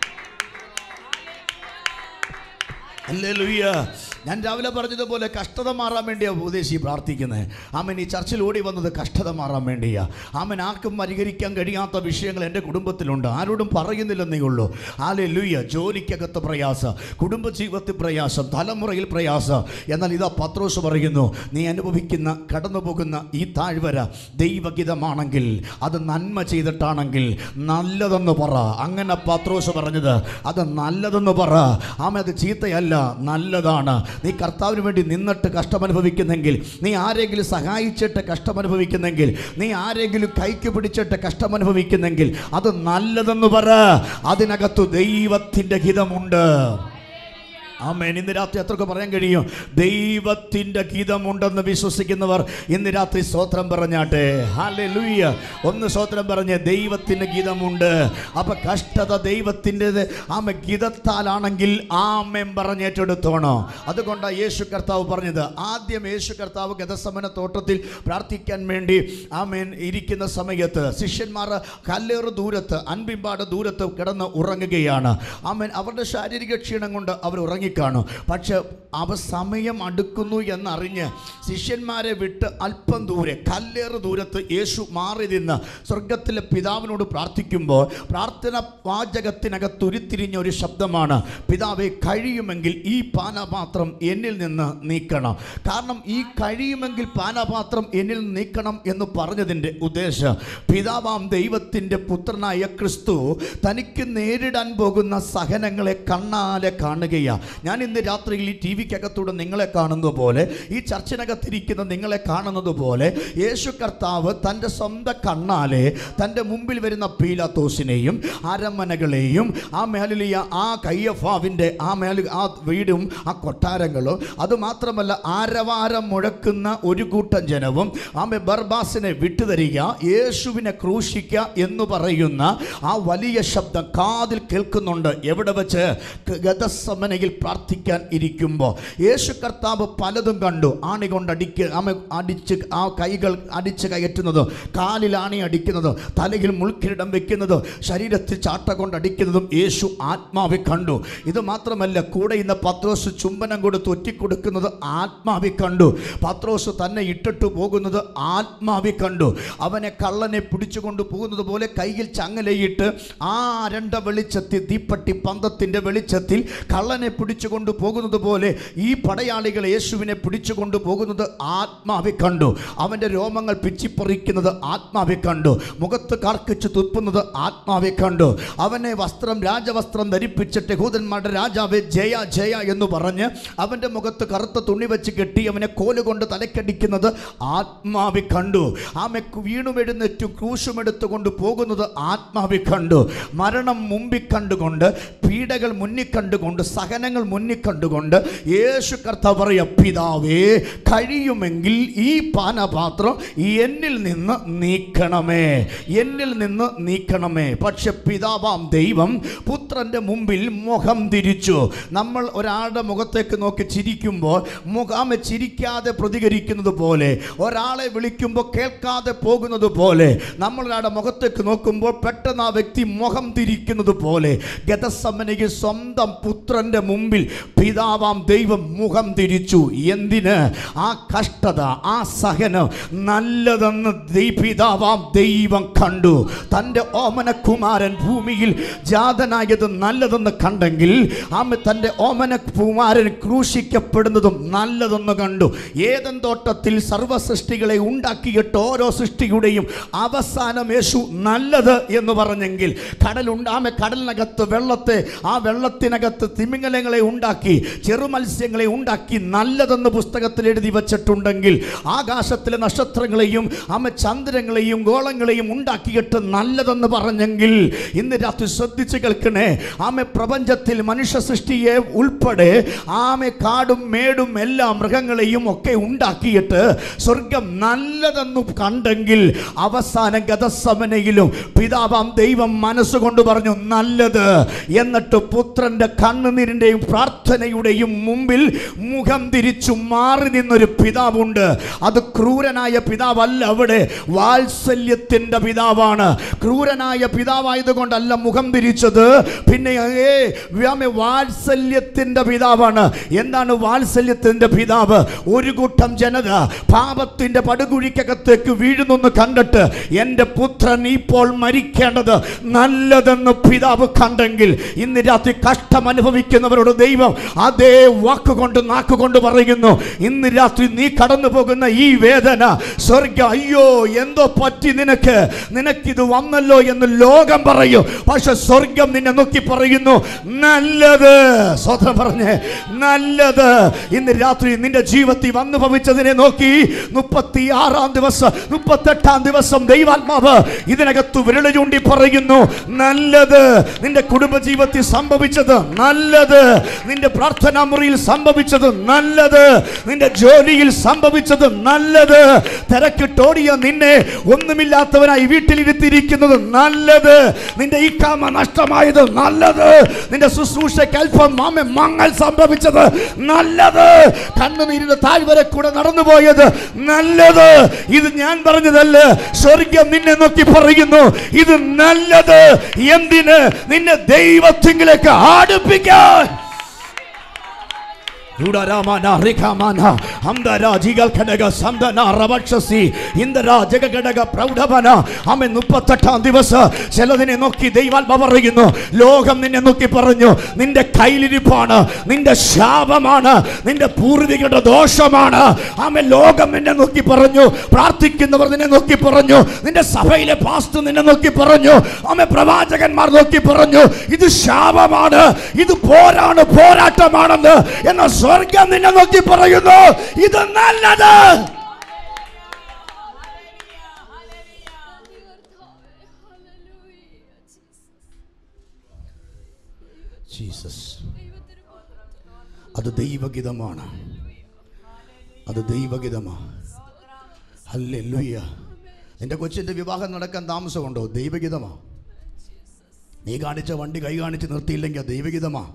ഹല്ലേലൂയ. ഞാൻ രാവിലെ പറഞ്ഞതുപോലെ കഷ്ടത മാറാൻ വേണ്ടിയാ ഉപദേശി പ്രാർത്ഥിക്കുന്നത് ആമൻ ഈ ചർച്ചിൽ ഓടി വന്നത് കഷ്ടത മാറാൻ വേണ്ടിയാ ആമൻ ആർക്കും പരിഹരിക്കാൻ കഴിയാത്ത വിഷയങ്ങൾ എൻ്റെ കുടുംബത്തിലുണ്ട് ആരോടും പറയുന്നില്ലെന്നേ ഉള്ളൂ ആലെ ലൂയ ജോലിക്കകത്ത് പ്രയാസം കുടുംബജീവിതത്തിൽ പ്രയാസം തലമുറയിൽ പ്രയാസം എന്നാൽ ഇതാ പത്രോസ് പറയുന്നു നീ അനുഭവിക്കുന്ന കടന്നു പോകുന്ന ഈ താഴ്വര ദൈവഗീതമാണെങ്കിൽ അത് നന്മ ചെയ്തിട്ടാണെങ്കിൽ നല്ലതെന്ന് പറ അങ്ങനെ പത്രോസ് പറഞ്ഞത് അത് നല്ലതെന്ന് പറ ആമ അത് ചീത്തയല്ല നല്ലതാണ് നീ കർത്താവിന് വേണ്ടി നിന്നിട്ട് കഷ്ടമനുഭവിക്കുന്നെങ്കിൽ നീ ആരെങ്കിലും സഹായിച്ചിട്ട് കഷ്ടമനുഭവിക്കുന്നെങ്കിൽ നീ ആരെങ്കിലും കൈക്ക് പിടിച്ചിട്ട് കഷ്ടമനുഭവിക്കുന്നെങ്കിൽ അത് നല്ലതെന്ന് പറ അതിനകത്തു ദൈവത്തിൻ്റെ ഹിതമുണ്ട് ആമേൻ ഇന്ന് രാത്രി എത്രയൊക്കെ പറയാൻ കഴിയും ദൈവത്തിൻ്റെ ഗീതമുണ്ടെന്ന് വിശ്വസിക്കുന്നവർ ഇന്ന് രാത്രി സ്തോത്രം പറഞ്ഞാട്ടെ ഹാലെ ലൂയ്യ ഒന്ന് സ്തോത്രം പറഞ്ഞ് ദൈവത്തിന് ഗീതമുണ്ട് അപ്പൊ കഷ്ടത ദൈവത്തിൻ്റെത് ആമ ഗീതത്താലാണെങ്കിൽ ആമേൻ പറഞ്ഞേറ്റെടുത്തോണോ അതുകൊണ്ടാണ് യേശു കർത്താവ് പറഞ്ഞത് ആദ്യം യേശു കർത്താവ് ഗതസമന തോട്ടത്തിൽ പ്രാർത്ഥിക്കാൻ വേണ്ടി ആമേൻ ഇരിക്കുന്ന സമയത്ത് ശിഷ്യന്മാർ കല്ലേറ് ദൂരത്ത് അൻപിമ്പാട് ദൂരത്ത് കിടന്ന് ഉറങ്ങുകയാണ് ആമേൻ അവരുടെ ശാരീരിക ക്ഷീണം കൊണ്ട് അവർ ഉറങ്ങിക്കാണും പക്ഷെ അവ സമയം അടുക്കുന്നു എന്നറിഞ്ഞ് ശിഷ്യന്മാരെ വിട്ട് അല്പം ദൂരെ കല്ലേറ് ദൂരത്ത് യേശു മാറി നിന്ന് സ്വർഗത്തിലെ പിതാവിനോട് പ്രാർത്ഥിക്കുമ്പോൾ പ്രാർത്ഥന വാചകത്തിനകത്ത് ഉരുത്തിരിഞ്ഞ ഒരു ശബ്ദമാണ് പിതാവെ കഴിയുമെങ്കിൽ ഈ പാനപാത്രം എന്നിൽ നിന്ന് നീക്കണം കാരണം ഈ കഴിയുമെങ്കിൽ പാനപാത്രം എന്നിൽ നിന്ന് നീക്കണം എന്ന് പറഞ്ഞതിൻ്റെ ഉദ്ദേശം പിതാവാം ദൈവത്തിൻ്റെ പുത്രനായ ക്രിസ്തു തനിക്ക് നേരിടാൻ പോകുന്ന സഹനങ്ങളെ കണ്ണാലെ കാണുകയാണ് ഞാൻ ഇന്ന് രാത്രിയിൽ ഈ ടി വിക്കകത്തൂടെ നിങ്ങളെ കാണുന്നത് പോലെ ഈ ചർച്ചിനകത്തിരിക്കുന്ന നിങ്ങളെ കാണുന്നത് പോലെ യേശു കർത്താവ് തൻ്റെ സ്വന്തം കണ്ണാലെ തൻ്റെ മുമ്പിൽ വരുന്ന പീലാത്തോസിനെയും അരമനകളെയും ആ മേലിയ ആ കയ്യഫാവിൻ്റെ ആ മേൽ ആ വീടും ആ കൊട്ടാരങ്ങളും അതുമാത്രമല്ല ആരവാരം മുഴക്കുന്ന ഒരു കൂട്ടം ജനവും ആമെ ബർബാസിനെ വിട്ടുതരിക യേശുവിനെ ക്രൂശിക്കുക എന്ന് പറയുന്ന ആ വലിയ ശബ്ദം കാതിൽ കേൾക്കുന്നുണ്ട് എവിടെ വെച്ച് ഗതസമനയിൽ പ്രാർത്ഥിക്കാൻ ഇരിക്കുമ്പോൾ യേശു കർത്താവ് പലതും കണ്ടു ആണി കൊണ്ട് അടിക്ക ആമ അടിച്ച് ആ കൈകൾ അടിച്ച് കയറ്റുന്നതും കാലിൽ ആണി അടിക്കുന്നതും തലയിൽ മുൾക്കിരീടം വെക്കുന്നതും ശരീരത്തിൽ ചാട്ട കൊണ്ട് അടിക്കുന്നതും യേശു ആത്മാവെ കണ്ടു ഇത് മാത്രമല്ല കൂടെ ഇന്ന് പത്രോസ് ചുംബനം കൊടുത്ത് ഒറ്റിക്കൊടുക്കുന്നത് ആത്മാവി കണ്ടു പത്രോസ് തന്നെ ഇട്ടിട്ട് പോകുന്നത് ആത്മാവി കണ്ടു അവനെ കള്ളനെ പിടിച്ചുകൊണ്ട് പോകുന്നത് പോലെ കയ്യിൽ ചങ്ങലയിട്ട് ആ അരണ്ട വെളിച്ചത്തിൽ തീപ്പട്ടി പന്തത്തിൻ്റെ വെളിച്ചത്തിൽ കള്ളനെ പിടിച്ചുകൊണ്ട് പോകുന്നത് പോലെ ഈ പടയാളികൾ യേശുവിനെ പിടിച്ചുകൊണ്ട് പോകുന്നത് ആത്മാവി കണ്ടു അവൻ്റെ രോമങ്ങൾ പിച്ചിപ്പറിക്കുന്നത് ആത്മാവി കണ്ടു മുഖത്ത് കാർക്കിച്ച് തുപ്പുന്നത് ആത്മാവി കണ്ടു അവനെ വസ്ത്രം രാജവസ്ത്രം ധരിപ്പിച്ചിട്ട് യഹൂദന്മാരുടെ രാജാവെ ജയ ജയ എന്ന് പറഞ്ഞ് അവൻ്റെ മുഖത്ത് കറുത്ത തുണി വെച്ച് കെട്ടി അവനെ കോലുകൊണ്ട് തലക്കടിക്കുന്നത് ആത്മാവി കണ്ടു ആമെ വീണുമെഴുന്നേറ്റു ക്രൂശുമെടുത്തുകൊണ്ട് പോകുന്നത് ആത്മാവി കണ്ടു മരണം മുമ്പിൽ കണ്ടുകൊണ്ട് പീഡകൾ മുന്നിൽ കണ്ടുകൊണ്ട് സഹനങ്ങൾ മുന്നിൽ കണ്ടുകൊണ്ട് യേശു കർത്താവ് പറയ പിതാവേ കഴിയുമെങ്കിൽ ഈ പാനപാത്രം എന്നിൽ നിന്ന് നീക്കണമേ എന്നിൽ നിന്ന് നീക്കണമേ പക്ഷെ പിതാവാം ദൈവം പുത്രന്റെ മുമ്പിൽ മുഖം തിരിച്ചു നമ്മൾ ഒരാളുടെ മുഖത്തേക്ക് നോക്കി ചിരിക്കുമ്പോൾ മുഖാമ ചിരിക്കാതെ പ്രതികരിക്കുന്നത് പോലെ ഒരാളെ വിളിക്കുമ്പോൾ കേൾക്കാതെ പോകുന്നത് പോലെ നമ്മൾ ഒരാളുടെ മുഖത്തേക്ക് നോക്കുമ്പോൾ പെട്ടെന്ന് ആ വ്യക്തി മുഖം തിരിക്കുന്നത് പോലെ ഗതസമനയ്ക്ക് സ്വന്തം പുത്രന്റെ മുമ്പിൽ പിതാവാം ദൈവം മുഖം തിരിച്ചു എന്തിന് ആ കഷ്ടത ആ സഹനം നല്ലതെന്ന് ദൈ- പിതാവാം ദൈവം കണ്ടു തൻ്റെ ഓമനകുമാരൻ ഭൂമിയിൽ ജാതനായത് നല്ലതെന്ന് കണ്ടെങ്കിൽ ആമ തൻ്റെ ഓമനകുമാരൻ ക്രൂശിക്കപ്പെടുന്നതും നല്ലതെന്ന് കണ്ടു ഏതൻ തോട്ടത്തിൽ സർവ്വ സൃഷ്ടികളെ ഉണ്ടാക്കിയിട്ട് ഓരോ സൃഷ്ടിയുടെയും അവസാനം യേശു നല്ലത് എന്ന് പറഞ്ഞെങ്കിൽ കടലുണ്ട് ആമ കടലിനകത്ത് വെള്ളത്തെ ആ വെള്ളത്തിനകത്ത് തിമിംഗലങ്ങളെ ഉണ്ടാക്കി ചെറുമത്സ്യങ്ങളെ ഉണ്ടാക്കി നല്ലതെന്ന് പുസ്തകത്തിൽ എഴുതി വച്ചിട്ടുണ്ടെങ്കിൽ ആകാശത്തിലെ നക്ഷത്രങ്ങളെയും ആമ ചന്ദ്രങ്ങളെയും ഗോളങ്ങളെയും ഉണ്ടാക്കിയിട്ട് നല്ലതെന്ന് പറഞ്ഞെങ്കിൽ ഇന്ന് രാത്രി ശ്രദ്ധിച്ച് കേൾക്കണേ ആമെ പ്രപഞ്ചത്തിൽ മനുഷ്യ സൃഷ്ടിയെ ഉൾപ്പെടെ ആമെ കാടും മേടും എല്ലാ മൃഗങ്ങളെയും ഒക്കെ ഉണ്ടാക്കിയിട്ട് സ്വർഗം നല്ലതെന്ന് കണ്ടെങ്കിൽ അവസാന ഗതസമനയിലും പിതാവാം ദൈവം മനസ്സുകൊണ്ട് പറഞ്ഞു നല്ലത് എന്നിട്ട് പുത്രന്റെ കണ്ണുനീരിന്റെയും പ്രാർത്ഥനയുടെയും മുമ്പിൽ മുഖം തിരിച്ചു മാറി നിന്നൊരു പിതാവുണ്ട് അത് ക്രൂരനായ പിതാവല്ല അവിടെ വാത്സല്യത്തിന്റെ പിതാവാണ് ക്രൂരനായ പിതാവായതുകൊണ്ടല്ല മുഖം തിരിച്ചത് പിന്നെ ഏ വ്യാമ വാത്സല്യത്തിന്റെ പിതാവാണ് എന്താണ് വാത്സല്യത്തിന്റെ പിതാവ് ഒരു കൂട്ടം ജനത പാപത്തിന്റെ പടുകുഴിക്കകത്തേക്ക് വീഴുന്നെന്ന് കണ്ടിട്ട് എൻ്റെ പുത്രൻ ഇപ്പോൾ മരിക്കേണ്ടത് നല്ലതെന്ന് പിതാവ് കണ്ടെങ്കിൽ ഇന്ന് രാത്രി കഷ്ടം അനുഭവിക്കുന്നവരോട് ദൈവം അതേ വാക്കുകൊണ്ട് നാക്കുകൊണ്ട് പറയുന്നു ഇന്ന് രാത്രി നീ കടന്നു പോകുന്ന ഈ വേദന സ്വർഗ അയ്യോ എന്തോ പറ്റി നിനക്ക് നിനക്കിത് വന്നല്ലോ എന്ന് ലോകം പറയും പക്ഷെ സ്വർഗം നിന്നെ നോക്കി പറയുന്നു നല്ലത് സ്വതന്ത്രം പറഞ്ഞേ നല്ലത് ഇന്ന് രാത്രി നിന്റെ ജീവിതത്തിൽ വന്നു ഭവിച്ചതിനെ നോക്കി മുപ്പത്തി ആറാം ദിവസം മുപ്പത്തെട്ടാം ദിവസം ദൈവാത്മാവ് ഇതിനകത്ത് വിരള ചൂണ്ടി പറയുന്നു നല്ലത് നിന്റെ കുടുംബജീവിതത്തിൽ സംഭവിച്ചത് നല്ലത് നിന്റെ പ്രാർത്ഥനാ മുറിയിൽ സംഭവിച്ചത് നല്ലത് നിന്റെ ജോലിയിൽ സംഭവിച്ചത് നല്ലത് തിരക്കിട്ടോടിയ നിന്നെ ഒന്നുമില്ലാത്തവനായി വീട്ടിലിരുത്തിയിരിക്കുന്നത് നല്ലത് നിന്റെ ഈ കാമ നഷ്ടമായത് നല്ലത് നിന്റെ ശുശ്രൂഷയ്ക്ക് അല്പം മാമ മങ്ങൾ സംഭവിച്ചത് നല്ലത് കണ്ണുനീരിന്റെ താഴ്വരെ കൂടെ നടന്നുപോയത് നല്ലത് ഇത് ഞാൻ പറഞ്ഞതല്ല സ്വർഗം നിന്നെ നോക്കി പറയുന്നു ഇത് നല്ലത് എന്തിന് നിന്നെ ദൈവത്തിങ്കിലേക്ക് അടുപ്പിക്കാൻ രുടരാമന റിഖാമന അന്തരാജികൾ ഘടക സന്തന റവക്ഷസി ഇന്ദരാ ജഗഘടക പ്രൗഢവന അമ്മ മുപ്പത്തെട്ടാം ദിവസം ചിലതിനെ നോക്കി ദൈവാത്മ പറയുന്നു ലോകം നിന്നെ നോക്കി പറഞ്ഞു നിന്റെ കയ്യിലിരിപ്പാണ് നിന്റെ ശാപമാണ് നിന്റെ പൂർവികരുടെ ദോഷമാണ് ആമ ലോകം നിന്നെ നോക്കി പറഞ്ഞു പ്രാർത്ഥിക്കുന്നവർ നിന്നെ നോക്കി പറഞ്ഞു നിന്റെ സഭയിലെ പാസ്റ്റ് നിന്നെ നോക്കി പറഞ്ഞു ആമ പ്രവാചകന്മാർ നോക്കി പറഞ്ഞു ഇത് ശാപമാണ് ഇത് പോരാണ് പോരാട്ടമാണെന്ന് എന്ന സ്വർഗം നിന്നെ നോക്കി പറയുന്നു ഇത് നല്ലത് ജീസസ് അത് ദൈവഗീതമാണ് അത് ദൈവഗീതമാണ് ഹല്ലേലൂയ നിന്റെ കൊച്ചിന്റെ വിവാഹം നടക്കാൻ താമസമുണ്ടോ ദൈവഗീതമാ നീ കാണിച്ച വണ്ടി കൈ കാണിച്ച് നിർത്തിയില്ലെങ്കിൽ അത് ദൈവഗീതമാ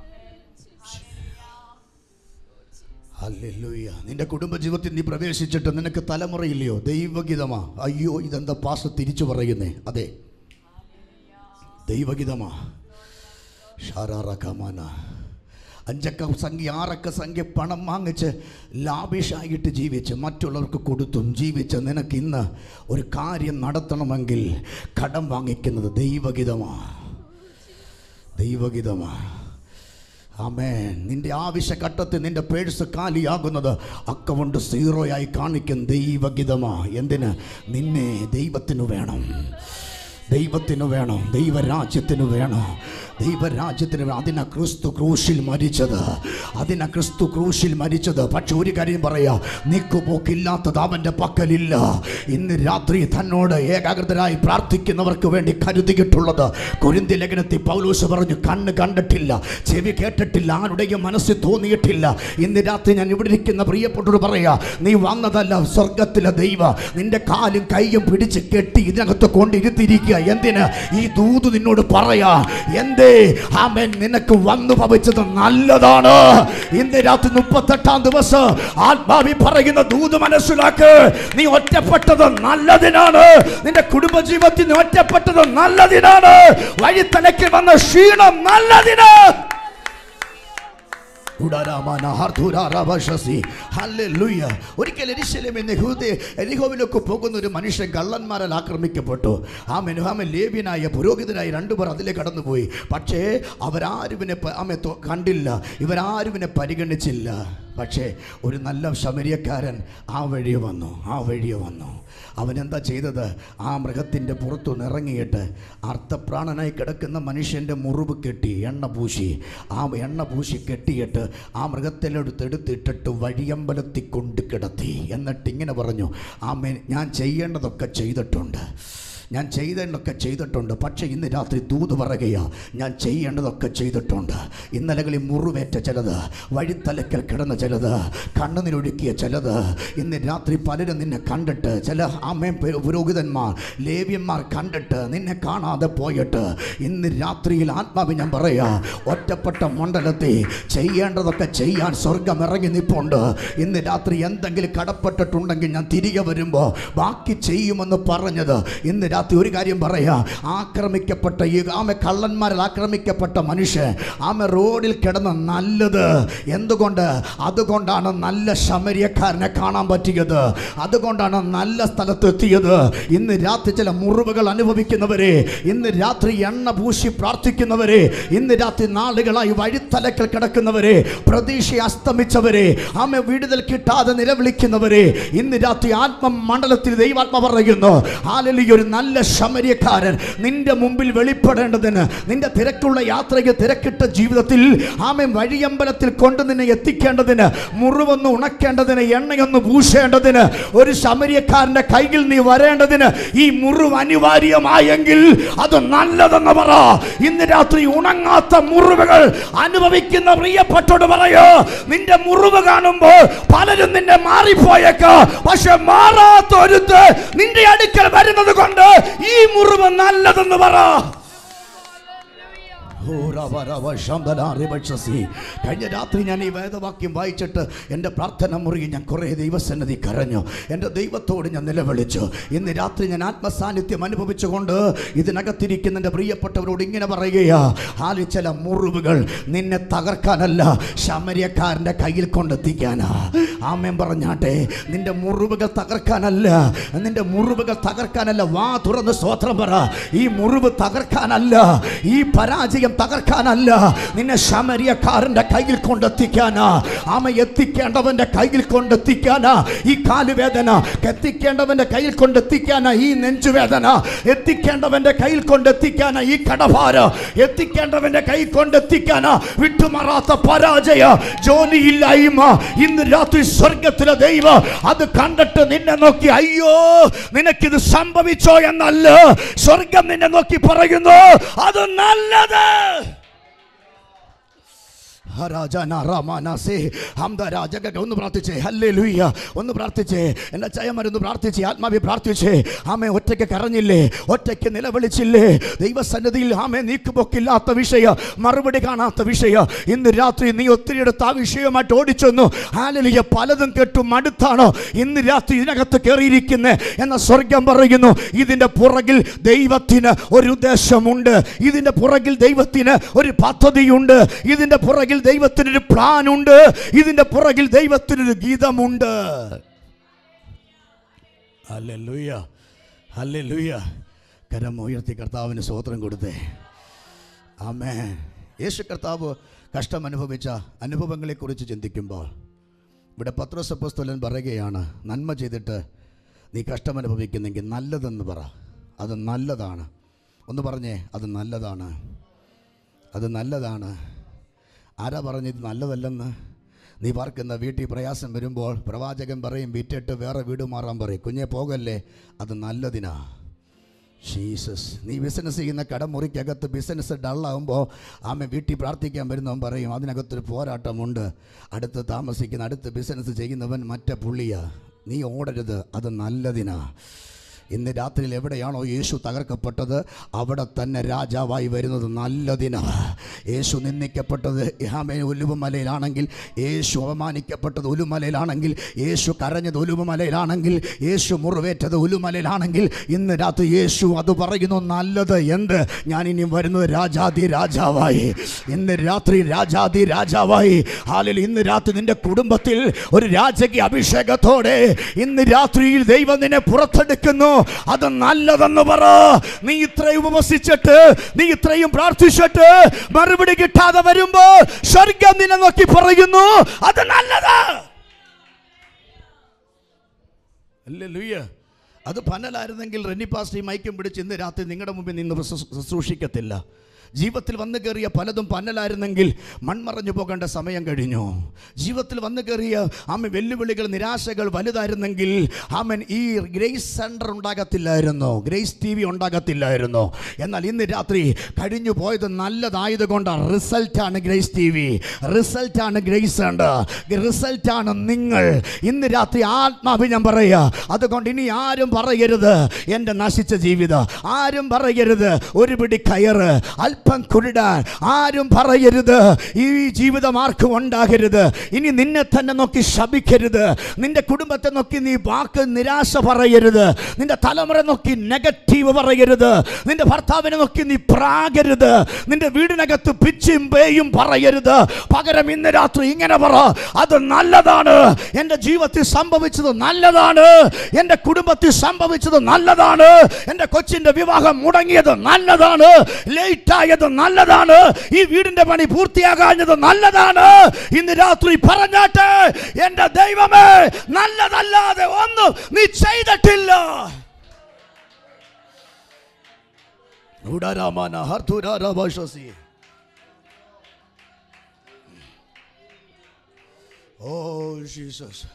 ഹല്ലേലൂയ നിന്റെ കുടുംബജീവിതത്തിൽ നീ പ്രവേശിച്ചിട്ട് നിനക്ക് തലമുറയില്ലയോ ദൈവഗീതമാ അയ്യോ ഇതെന്താ പാസ് തിരിച്ചു പറയുന്നേ അതെ ദൈവഗീതമാ ഷാറാറക്കാമാന അഞ്ചക്ക സംഖ്യ ആറക്ക സംഖ്യ പണം വാങ്ങിച്ച് ലാഭിഷായിട്ട് ജീവിച്ച് മറ്റുള്ളവർക്ക് കൊടുത്തും ജീവിച്ച് നിനക്ക് ഇന്ന് ഒരു കാര്യം നടത്തണമെങ്കിൽ കടം വാങ്ങിക്കുന്നത് ദൈവഗീതമാ ദൈവഗീതമാ ആമേൻ നിന്റെ ആവശ്യഘട്ടത്തിൽ നിന്റെ പേഴ്സ് കാലിയാകുന്നത് അക്കൗണ്ട് സീറോയായി കാണിക്കും ദൈവഗീതമാ എന്തിന് നിന്നെ ദൈവത്തിന് വേണം ദൈവത്തിന് വേണം ദൈവരാജ്യത്തിന് വേണം ദൈവരാജ്യത്തിന് വേണം അതിനാ ക്രിസ്തു ക്രൂശിൽ മരിച്ചത് അതിനാ ക്രിസ്തു ക്രൂശിൽ മരിച്ചത് പക്ഷെ ഒരു കാര്യം പറയാ നീക്കുപോക്കില്ലാത്തത് അവൻ്റെ പക്കലില്ല ഇന്ന് രാത്രി തന്നോട് ഏകാഗ്രതരായി പ്രാർത്ഥിക്കുന്നവർക്ക് വേണ്ടി കരുതിയിട്ടുള്ളത് കുരിന്തി ലേഖനത്തിൽ പൗലൂസ് പറഞ്ഞു കണ്ണ് കണ്ടിട്ടില്ല ചെവി കേട്ടിട്ടില്ല ആരുടെയും മനസ്സിൽ തോന്നിയിട്ടില്ല ഇന്ന് രാത്രി ഞാൻ ഇവിടെ ഇരിക്കുന്ന പ്രിയപ്പെട്ടോട് പറയാ നീ വന്നതല്ല സ്വർഗത്തിലെ ദൈവ നിന്റെ കാലും കൈയും പിടിച്ച് കെട്ടി ഇതിനകത്ത് കൊണ്ടിരുത്തിയിരിക്കുക എന്തിന് ഈ ദൂത് നിന്നോട് പറയാ എന്തേ ആമേൻ നിനക്ക് വന്നു ഭവിച്ചത് നല്ലതാണ് ഇന്ന് രാത്രി മുപ്പത്തെട്ടാം ദിവസം ആത്മാവി പറയുന്ന ദൂത് മനസ്സിലാക്ക് നീ ഒറ്റപ്പെട്ടത് നല്ലതിനാണ് നിന്റെ കുടുംബജീവിതത്തിൽ നീ ഒറ്റപ്പെട്ടത് നല്ലതിനാണ് വഴിത്തലയ്ക്ക് വന്ന ക്ഷീണം നല്ലതിന് ഒരിക്കൽ എരിശലേം എരിഹോവിലേക്ക് പോകുന്ന ഒരു മനുഷ്യൻ കള്ളന്മാരാൽ ആക്രമിക്കപ്പെട്ടു ആ മെനുഹാമൻ ലേവ്യനായ പുരോഹിതനായ രണ്ടുപേർ അതിലേക്ക് കടന്നുപോയി പക്ഷേ അവരാരുവിനെ പ- ആമെ തൊ- കണ്ടില്ല ഇവരാരുവിനെ പരിഗണിച്ചില്ല പക്ഷേ ഒരു നല്ല ശമരിയക്കാരൻ ആ വഴി വന്നു ആ വഴി വന്നു അവൻ എന്താ ചെയ്തത് ആ മൃഗത്തിൻ്റെ പുറത്തു നിറങ്ങിയിട്ട് അർത്ഥപ്രാണനായി കിടക്കുന്ന മനുഷ്യൻ്റെ മുറിവ് കെട്ടി എണ്ണ പൂശി ആ എണ്ണ പൂശി കെട്ടിയിട്ട് ആ മൃഗത്തിലെടുത്തെടുത്തിട്ടിട്ട് വഴിയമ്പലത്തിൽ കൊണ്ട് കിടത്തി എന്നിട്ട് ഇങ്ങനെ പറഞ്ഞു ആമേ ഞാൻ ചെയ്യേണ്ടതൊക്കെ ചെയ്തിട്ടുണ്ട് ഞാൻ ചെയ്തതൊക്കെ ചെയ്തിട്ടുണ്ട് പക്ഷേ ഇന്ന് രാത്രി ദൂത് പറയുകയാ ഞാൻ ചെയ്യേണ്ടതൊക്കെ ചെയ്തിട്ടുണ്ട് ഇന്നലകളിൽ മുറിവേറ്റ ചിലത് വഴിത്തലക്കൽ കിടന്ന ചിലത് കണ്ണുനിരൊഴുക്കിയ ചിലത് ഇന്ന് രാത്രി പലരും നിന്നെ കണ്ടിട്ട് ചില അമ്മയും പുരോഹിതന്മാർ ലേവ്യന്മാർ കണ്ടിട്ട് നിന്നെ കാണാതെ പോയിട്ട് ഇന്ന് രാത്രിയിൽ ആത്മാവ് ഞാൻ പറയാ ഒറ്റപ്പെട്ട മണ്ഡലത്തിൽ ചെയ്യേണ്ടതൊക്കെ ചെയ്യാൻ സ്വർഗം ഇറങ്ങി നിൽപ്പുണ്ട് ഇന്ന് രാത്രി എന്തെങ്കിലും കടപ്പെട്ടിട്ടുണ്ടെങ്കിൽ ഞാൻ തിരികെ വരുമ്പോൾ ബാക്കി ചെയ്യുമെന്ന് പറഞ്ഞത് ഇന്ന് രാത്രി ഒരു കാര്യം പറയാ ആക്രമിക്കപ്പെട്ട ഈ ആമ കള്ളന്മാരിൽ ആക്രമിക്കപ്പെട്ട മനുഷ്യൻ ആമ റോഡിൽ കിടന്ന് നല്ലത് എന്തുകൊണ്ട് അതുകൊണ്ടാണ് നല്ല ശമരിയക്കാരനെ കാണാൻ പറ്റിയത് അതുകൊണ്ടാണ് നല്ല സ്ഥലത്ത് എത്തിയത് ഇന്ന് രാത്രി ചില മുറിവുകൾ അനുഭവിക്കുന്നവരെ ഇന്ന് രാത്രി എണ്ണ പൂശി പ്രാർത്ഥിക്കുന്നവരെ ഇന്ന് രാത്രി നാളുകളായി വഴിത്തലക്കൽ കിടക്കുന്നവരെ പ്രതീക്ഷ അസ്തമിച്ചവരെ ആമ വിടുതൽ കിട്ടാതെ നിലവിളിക്കുന്നവരെ ഇന്ന് രാത്രി ആത്മ മണ്ഡലത്തിൽ ദൈവാത്മ പറയുന്നു ആലലി ഒരു നല്ല ശമരിയക്കാരൻ നിന്റെ മുമ്പിൽ വെളിപ്പെടേണ്ടതിന് നിന്റെ തിരക്കുള്ള യാത്രയ്ക്ക് തിരക്കിട്ട ജീവിതത്തിൽ ആമൻ വഴിയമ്പലത്തിൽ കൊണ്ട് നിന്നെ എത്തിക്കേണ്ടതിന് മുറിവൊന്ന് ഉണക്കേണ്ടതിന് എണ്ണയൊന്ന് പൂശേണ്ടതിന് ഒരു ശമരിയക്കാരന്റെ കയ്യിൽ നീ വരേണ്ടതിന് ഈ മുറിവ് അനിവാര്യമായെങ്കിൽ അത് നല്ലതെന്ന് പറ ഇന്ന് രാത്രി ഉണങ്ങാത്ത മുറിവുകൾ അനുഭവിക്കുന്ന പ്രിയപ്പെട്ടോട് പറയോ നിന്റെ മുറിവ് കാണുമ്പോൾ പലരും നിന്നെ മാറിപ്പോയേക്ക് പക്ഷെ മാറാത്ത ഒരുത്ത് നിന്റെ അടുക്കൽ വരുന്നത് കൊണ്ട് ഈ മുറിവ് നല്ലതെന്ന് പറ ഓ, റവ, റവ, ശംബല, റിവക്ഷസി. കഴിഞ്ഞ രാത്രി ഞാൻ ഈ വേദവാക്യം വായിച്ചിട്ട് എൻ്റെ പ്രാർത്ഥന മുറിയിൽ ഞാൻ കുറേ ദൈവസന്നിധി കരഞ്ഞു എൻ്റെ ദൈവത്തോട് ഞാൻ നിലവിളിച്ചു ഇന്ന് രാത്രി ഞാൻ ആത്മസാന്നിധ്യം അനുഭവിച്ചുകൊണ്ട് ഇതിനകത്തിരിക്കുന്ന എൻ്റെ പ്രിയപ്പെട്ടവരോട് ഇങ്ങനെ പറയുകയാ ആലി ചില മുറിവുകൾ നിന്നെ തകർക്കാനല്ല ശമരിയക്കാരൻ്റെ കയ്യിൽ കൊണ്ടെത്തിക്കാനാ ആമേൻ പറഞ്ഞാട്ടെ നിന്റെ മുറിവുകൾ തകർക്കാനല്ല നിന്റെ മുറിവുകൾ തകർക്കാനല്ല വാ തുറന്ന് സ്വോത്രം പറ ഈ മുറിവ് തകർക്കാനല്ല ഈ പരാജയം തകർക്കാനല്ല നിന്നെ ശമരിയക്കാരന്റെ കയ്യിൽ കൊണ്ടെത്തിക്കാനാ ആമ എത്തിക്കേണ്ടവന്റെ കയ്യിൽ കൊണ്ടെത്തിക്കാനാ ഈ കാലുവേദന എത്തിക്കേണ്ടവന്റെ കയ്യിൽ കൊണ്ടെത്തിക്കാനാ ഈ നെഞ്ചുവേദന എത്തിക്കേണ്ടവന്റെ കയ്യിൽ കൊണ്ടെത്തിക്കാനാ ഈ കടഭാര എത്തിക്കേണ്ടവന്റെ കയ്യിൽ കൊണ്ടെത്തിക്കാനാ വിട്ടുമാറാത്ത പരാജയ ജോലിയില്ലായ്മ ഇന്ന് രാത്രി സ്വർഗത്തിലെ ദൈവം അത് കണ്ടിട്ട് നിന്നെ നോക്കി അയ്യോ നിനക്കിത് സംഭവിച്ചോ എന്നല്ല സ്വർഗം നിന്നെ നോക്കി പറയുന്നു അത് നല്ലത് രാജാന റാമാനാസേ ഹംദ രാജക ഒന്ന് പ്രാർത്ഥിച്ചേ ഹല്ലേ ലൂയ്യ ഒന്ന് പ്രാർത്ഥിച്ചേ എൻ്റെ ചയമരുന്ന് പ്രാർത്ഥിച്ചേ ആത്മാവി പ്രാർത്ഥിച്ചേ ആമേ ഒറ്റയ്ക്ക് കരഞ്ഞില്ലേ ഒറ്റയ്ക്ക് നിലവിളിച്ചില്ലേ ദൈവസന്നിധിയിൽ ആമേ നീക്കുപോക്കില്ലാത്ത വിഷയ മറുപടി കാണാത്ത വിഷയ ഇന്ന് രാത്രി നീ ഒത്തിരി എടുത്ത് ആ വിഷയമായിട്ട് ഓടിച്ചെന്നു ഹാലലിയ പലതും കേട്ടു മടുത്താണോ ഇന്ന് രാത്രി ഇതിനകത്ത് കയറിയിരിക്കുന്നേ എന്ന സ്വർഗം പറയുന്നു ഇതിൻ്റെ പുറകിൽ ദൈവത്തിന് ഒരു ഉദ്ദേശമുണ്ട് ഇതിൻ്റെ പുറകിൽ ദൈവത്തിന് ഒരു പദ്ധതിയുണ്ട് ഇതിൻ്റെ പുറകിൽ ദൈവത്തിനൊരു പ്ലാൻ ഉണ്ട് ഇതിൻ്റെ പുറകിൽ ദൈവത്തിനൊരു ഗീതമുണ്ട് ഹല്ലേലൂയ ഹല്ലേലൂയ കരം ഉയർത്തി കർത്താവിന് സ്വോത്രം കൊടുത്തേ ആമേ യേശു കർത്താവ് കഷ്ടം അനുഭവിച്ച അനുഭവങ്ങളെക്കുറിച്ച് ചിന്തിക്കുമ്പോൾ ഇവിടെ പത്രോസപ്പസ്തോലൻ പറയുകയാണ് നന്മ ചെയ്തിട്ട് നീ കഷ്ടം അനുഭവിക്കുന്നെങ്കിൽ നല്ലതെന്ന് പറ അത് നല്ലതാണ് ഒന്ന് പറഞ്ഞേ അത് നല്ലതാണ് അത് നല്ലതാണ് ആരാ പറഞ്ഞത് നല്ലതല്ലെന്ന് നീ പാർക്കുന്ന വീട്ടിൽ പ്രയാസം വരുമ്പോൾ പ്രവാചകൻ പറയും വിറ്റിട്ട് വേറെ വീട് മാറാൻ പറയും കുഞ്ഞെ പോകല്ലേ അത് നല്ലതിനാ ജീസസ് നീ ബിസിനസ് ചെയ്യുന്ന കടമുറിക്കകത്ത് ബിസിനസ് ഡള്ളാകുമ്പോൾ ആമ വീട്ടിൽ പ്രാർത്ഥിക്കാൻ വരുന്നവൻ പറയും അതിനകത്തൊരു പോരാട്ടമുണ്ട് അടുത്ത് താമസിക്കുന്ന അടുത്ത് ബിസിനസ് ചെയ്യുന്നവൻ മറ്റേ പുള്ളിയാ നീ ഓടരുത് അത് നല്ലതിനാ ഇന്ന് രാത്രിയിൽ എവിടെയാണോ യേശു തകർക്കപ്പെട്ടത് അവിടെ തന്നെ രാജാവായി വരുന്നത് നല്ലതിനാ യേശു നിന്ദിക്കപ്പെട്ടത് യാമേ ഒലുവുമലയിലാണെങ്കിൽ യേശു അപമാനിക്കപ്പെട്ടത് ഒലുമലയിലാണെങ്കിൽ യേശു കരഞ്ഞത് ഒലുവുമലയിലാണെങ്കിൽ യേശു മുറിവേറ്റത് ഒലുമലയിലാണെങ്കിൽ ഇന്ന് രാത്രി യേശു അത് പറയുന്നു നല്ലത് എന്ത് ഞാൻ ഇനി വരുന്നത് രാജാതി രാജാവായി ഇന്ന് രാത്രി രാജാതി രാജാവായി ഹാലിൽ ഇന്ന് രാത്രി നിന്റെ കുടുംബത്തിൽ ഒരു രാജകീയ അഭിഷേകത്തോടെ ഇന്ന് രാത്രിയിൽ ദൈവം നിന്നെ പുറത്തെടുക്കുന്നു അത് നല്ലതെന്ന് പറ നീ ഇത്രയും ഉപവസിച്ചിട്ട് നീ ഇത്രയും പ്രാർത്ഥിച്ചിട്ട് മറുപടി കിട്ടാതെ വരുമ്പോ സ്വർഗം നിന്നെ നോക്കി പറയുന്നു അത് നല്ലത് അല്ലേ അത് പനലായിരുന്നെങ്കിൽ റെന്നി പാസ്റ്റ് ഈ മൈക്കും പിടിച്ച് ഇന്ന് രാത്രി നിങ്ങളുടെ മുമ്പിൽ നിന്ന് ശുശ്രൂ- ശുശ്രൂഷിക്കത്തില്ല ജീവിതത്തിൽ വന്നു കയറിയ പലതും പന്നലായിരുന്നെങ്കിൽ മൺമറഞ്ഞു പോകേണ്ട സമയം കഴിഞ്ഞു ജീവിതത്തിൽ വന്നു കയറിയ ആമൻ വെല്ലുവിളികൾ നിരാശകൾ വലുതായിരുന്നെങ്കിൽ ആമൻ ഈ ഗ്രേസ് സെൻറ്റർ ഉണ്ടാകത്തില്ലായിരുന്നു ഗ്രേസ് ടി വി ഉണ്ടാകത്തില്ലായിരുന്നു എന്നാൽ ഇന്ന് രാത്രി കഴിഞ്ഞു പോയത് നല്ലതായത് കൊണ്ടാണ് റിസൾട്ടാണ് ഗ്രേസ് ടി വി റിസൾട്ടാണ് ഗ്രേസ് സെൻറ്റർ റിസൾട്ടാണ് നിങ്ങൾ ഇന്ന് രാത്രി ആത്മാവ് ഞാൻ പറയുക അതുകൊണ്ട് ഇനി ആരും പറയരുത് എൻ്റെ നശിച്ച ജീവിതം ആരും പറയരുത് ഒരു പിടി കയറ് അല്പം കുരുടാൻ ആരും പറയരുത് ഈ ജീവിതം ആർക്കും ഉണ്ടാകരുത് ഇനി നിന്നെ തന്നെ നോക്കി ശപിക്കരുത് നിന്റെ കുടുംബത്തെ നോക്കി നീ വാക്ക് നിരാശ പറയരുത് നിന്റെ തലമുറ നോക്കി നെഗറ്റീവ് പറയരുത് നിന്റെ ഭർത്താവിനെ നോക്കി നീ പ്രാകരുത് നിന്റെ വീടിനകത്ത് പിച്ചും പേയും പറയരുത് പകരം ഇന്ന് രാത്രി ഇങ്ങനെ പറ അത് നല്ലതാണ് എൻ്റെ ജീവിതത്തിൽ സംഭവിച്ചത് നല്ലതാണ് എൻ്റെ കുടുംബത്തിൽ സംഭവിച്ചത് നല്ലതാണ് എൻ്റെ കൊച്ചിൻ്റെ വിവാഹം മുടങ്ങിയത് നല്ലതാണ് ലേറ്റ് ആയത് നല്ലതാണ് ഈ വീടിൻ്റെ പണി പൂർത്തിയാകാഞ്ഞത് നല്ലതാണ് ഇന്ന് രാത്രി പറഞ്ഞാട്ടെ എൻ്റെ ദൈവമേ നല്ലതല്ലാതെ ഒന്നും നീ ചെയ്തിട്ടില്ല ഉടരാമാന ഹർത്തുരാരാഭാഷസി. ഓ ജീസസ്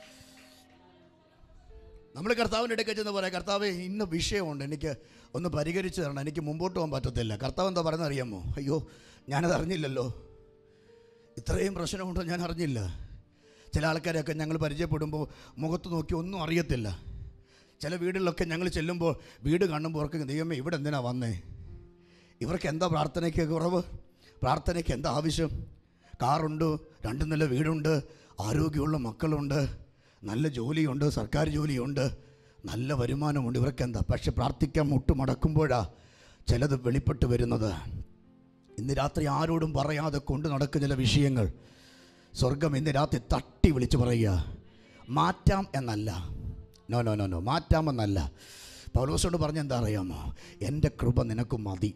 നമ്മൾ കർത്താവിൻ്റെ ഇടയ്ക്ക് ചെന്ന് പറയാം കർത്താവേ ഇന്ന വിഷയമുണ്ട് എനിക്ക് ഒന്ന് പരിഹരിച്ച് തരണം എനിക്ക് മുമ്പോട്ട് പോകാൻ പറ്റത്തില്ല കർത്താവ് എന്താ പറയുന്നത് അറിയാമോ അയ്യോ ഞാനത് അറിഞ്ഞില്ലല്ലോ ഇത്രയും പ്രശ്നമുണ്ടോ ഞാൻ അറിഞ്ഞില്ല ചില ആൾക്കാരെയൊക്കെ ഞങ്ങൾ പരിചയപ്പെടുമ്പോൾ മുഖത്ത് നോക്കി ഒന്നും അറിയത്തില്ല ചില വീടുകളിലൊക്കെ ഞങ്ങൾ ചെല്ലുമ്പോൾ വീട് കാണുമ്പോൾ ഓർക്കും ദൈവമേ ഇവിടെ എന്തിനാ വന്നേ ഇവർക്ക് എന്താ പ്രാർത്ഥനയ്ക്ക് കുറവ് പ്രാർത്ഥനയ്ക്ക് എന്താ ആവശ്യം കാറുണ്ട് രണ്ട് നില വീടുണ്ട് ആരോഗ്യമുള്ള മക്കളുണ്ട് നല്ല ജോലിയുണ്ട് സർക്കാർ ജോലിയുണ്ട് നല്ല വരുമാനമുണ്ട് ഇവർക്ക് എന്താ പക്ഷെ പ്രാർത്ഥിക്കാൻ മുട്ടുമടക്കുമ്പോഴാ ചിലത് വെളിപ്പെട്ട് വരുന്നത് ഇന്ന് രാത്രി ആരോടും പറയാതെ കൊണ്ട് നടക്കുന്ന ചില വിഷയങ്ങൾ സ്വർഗം ഇന്ന് രാത്രി തട്ടി വിളിച്ച് പറയുക മാറ്റാം എന്നല്ല നോ നോ നോ നോ മാറ്റാമെന്നല്ല പൗലോസോട് പറഞ്ഞ എന്താ അറിയാമോ എൻ്റെ കൃപ നിനക്ക് മതി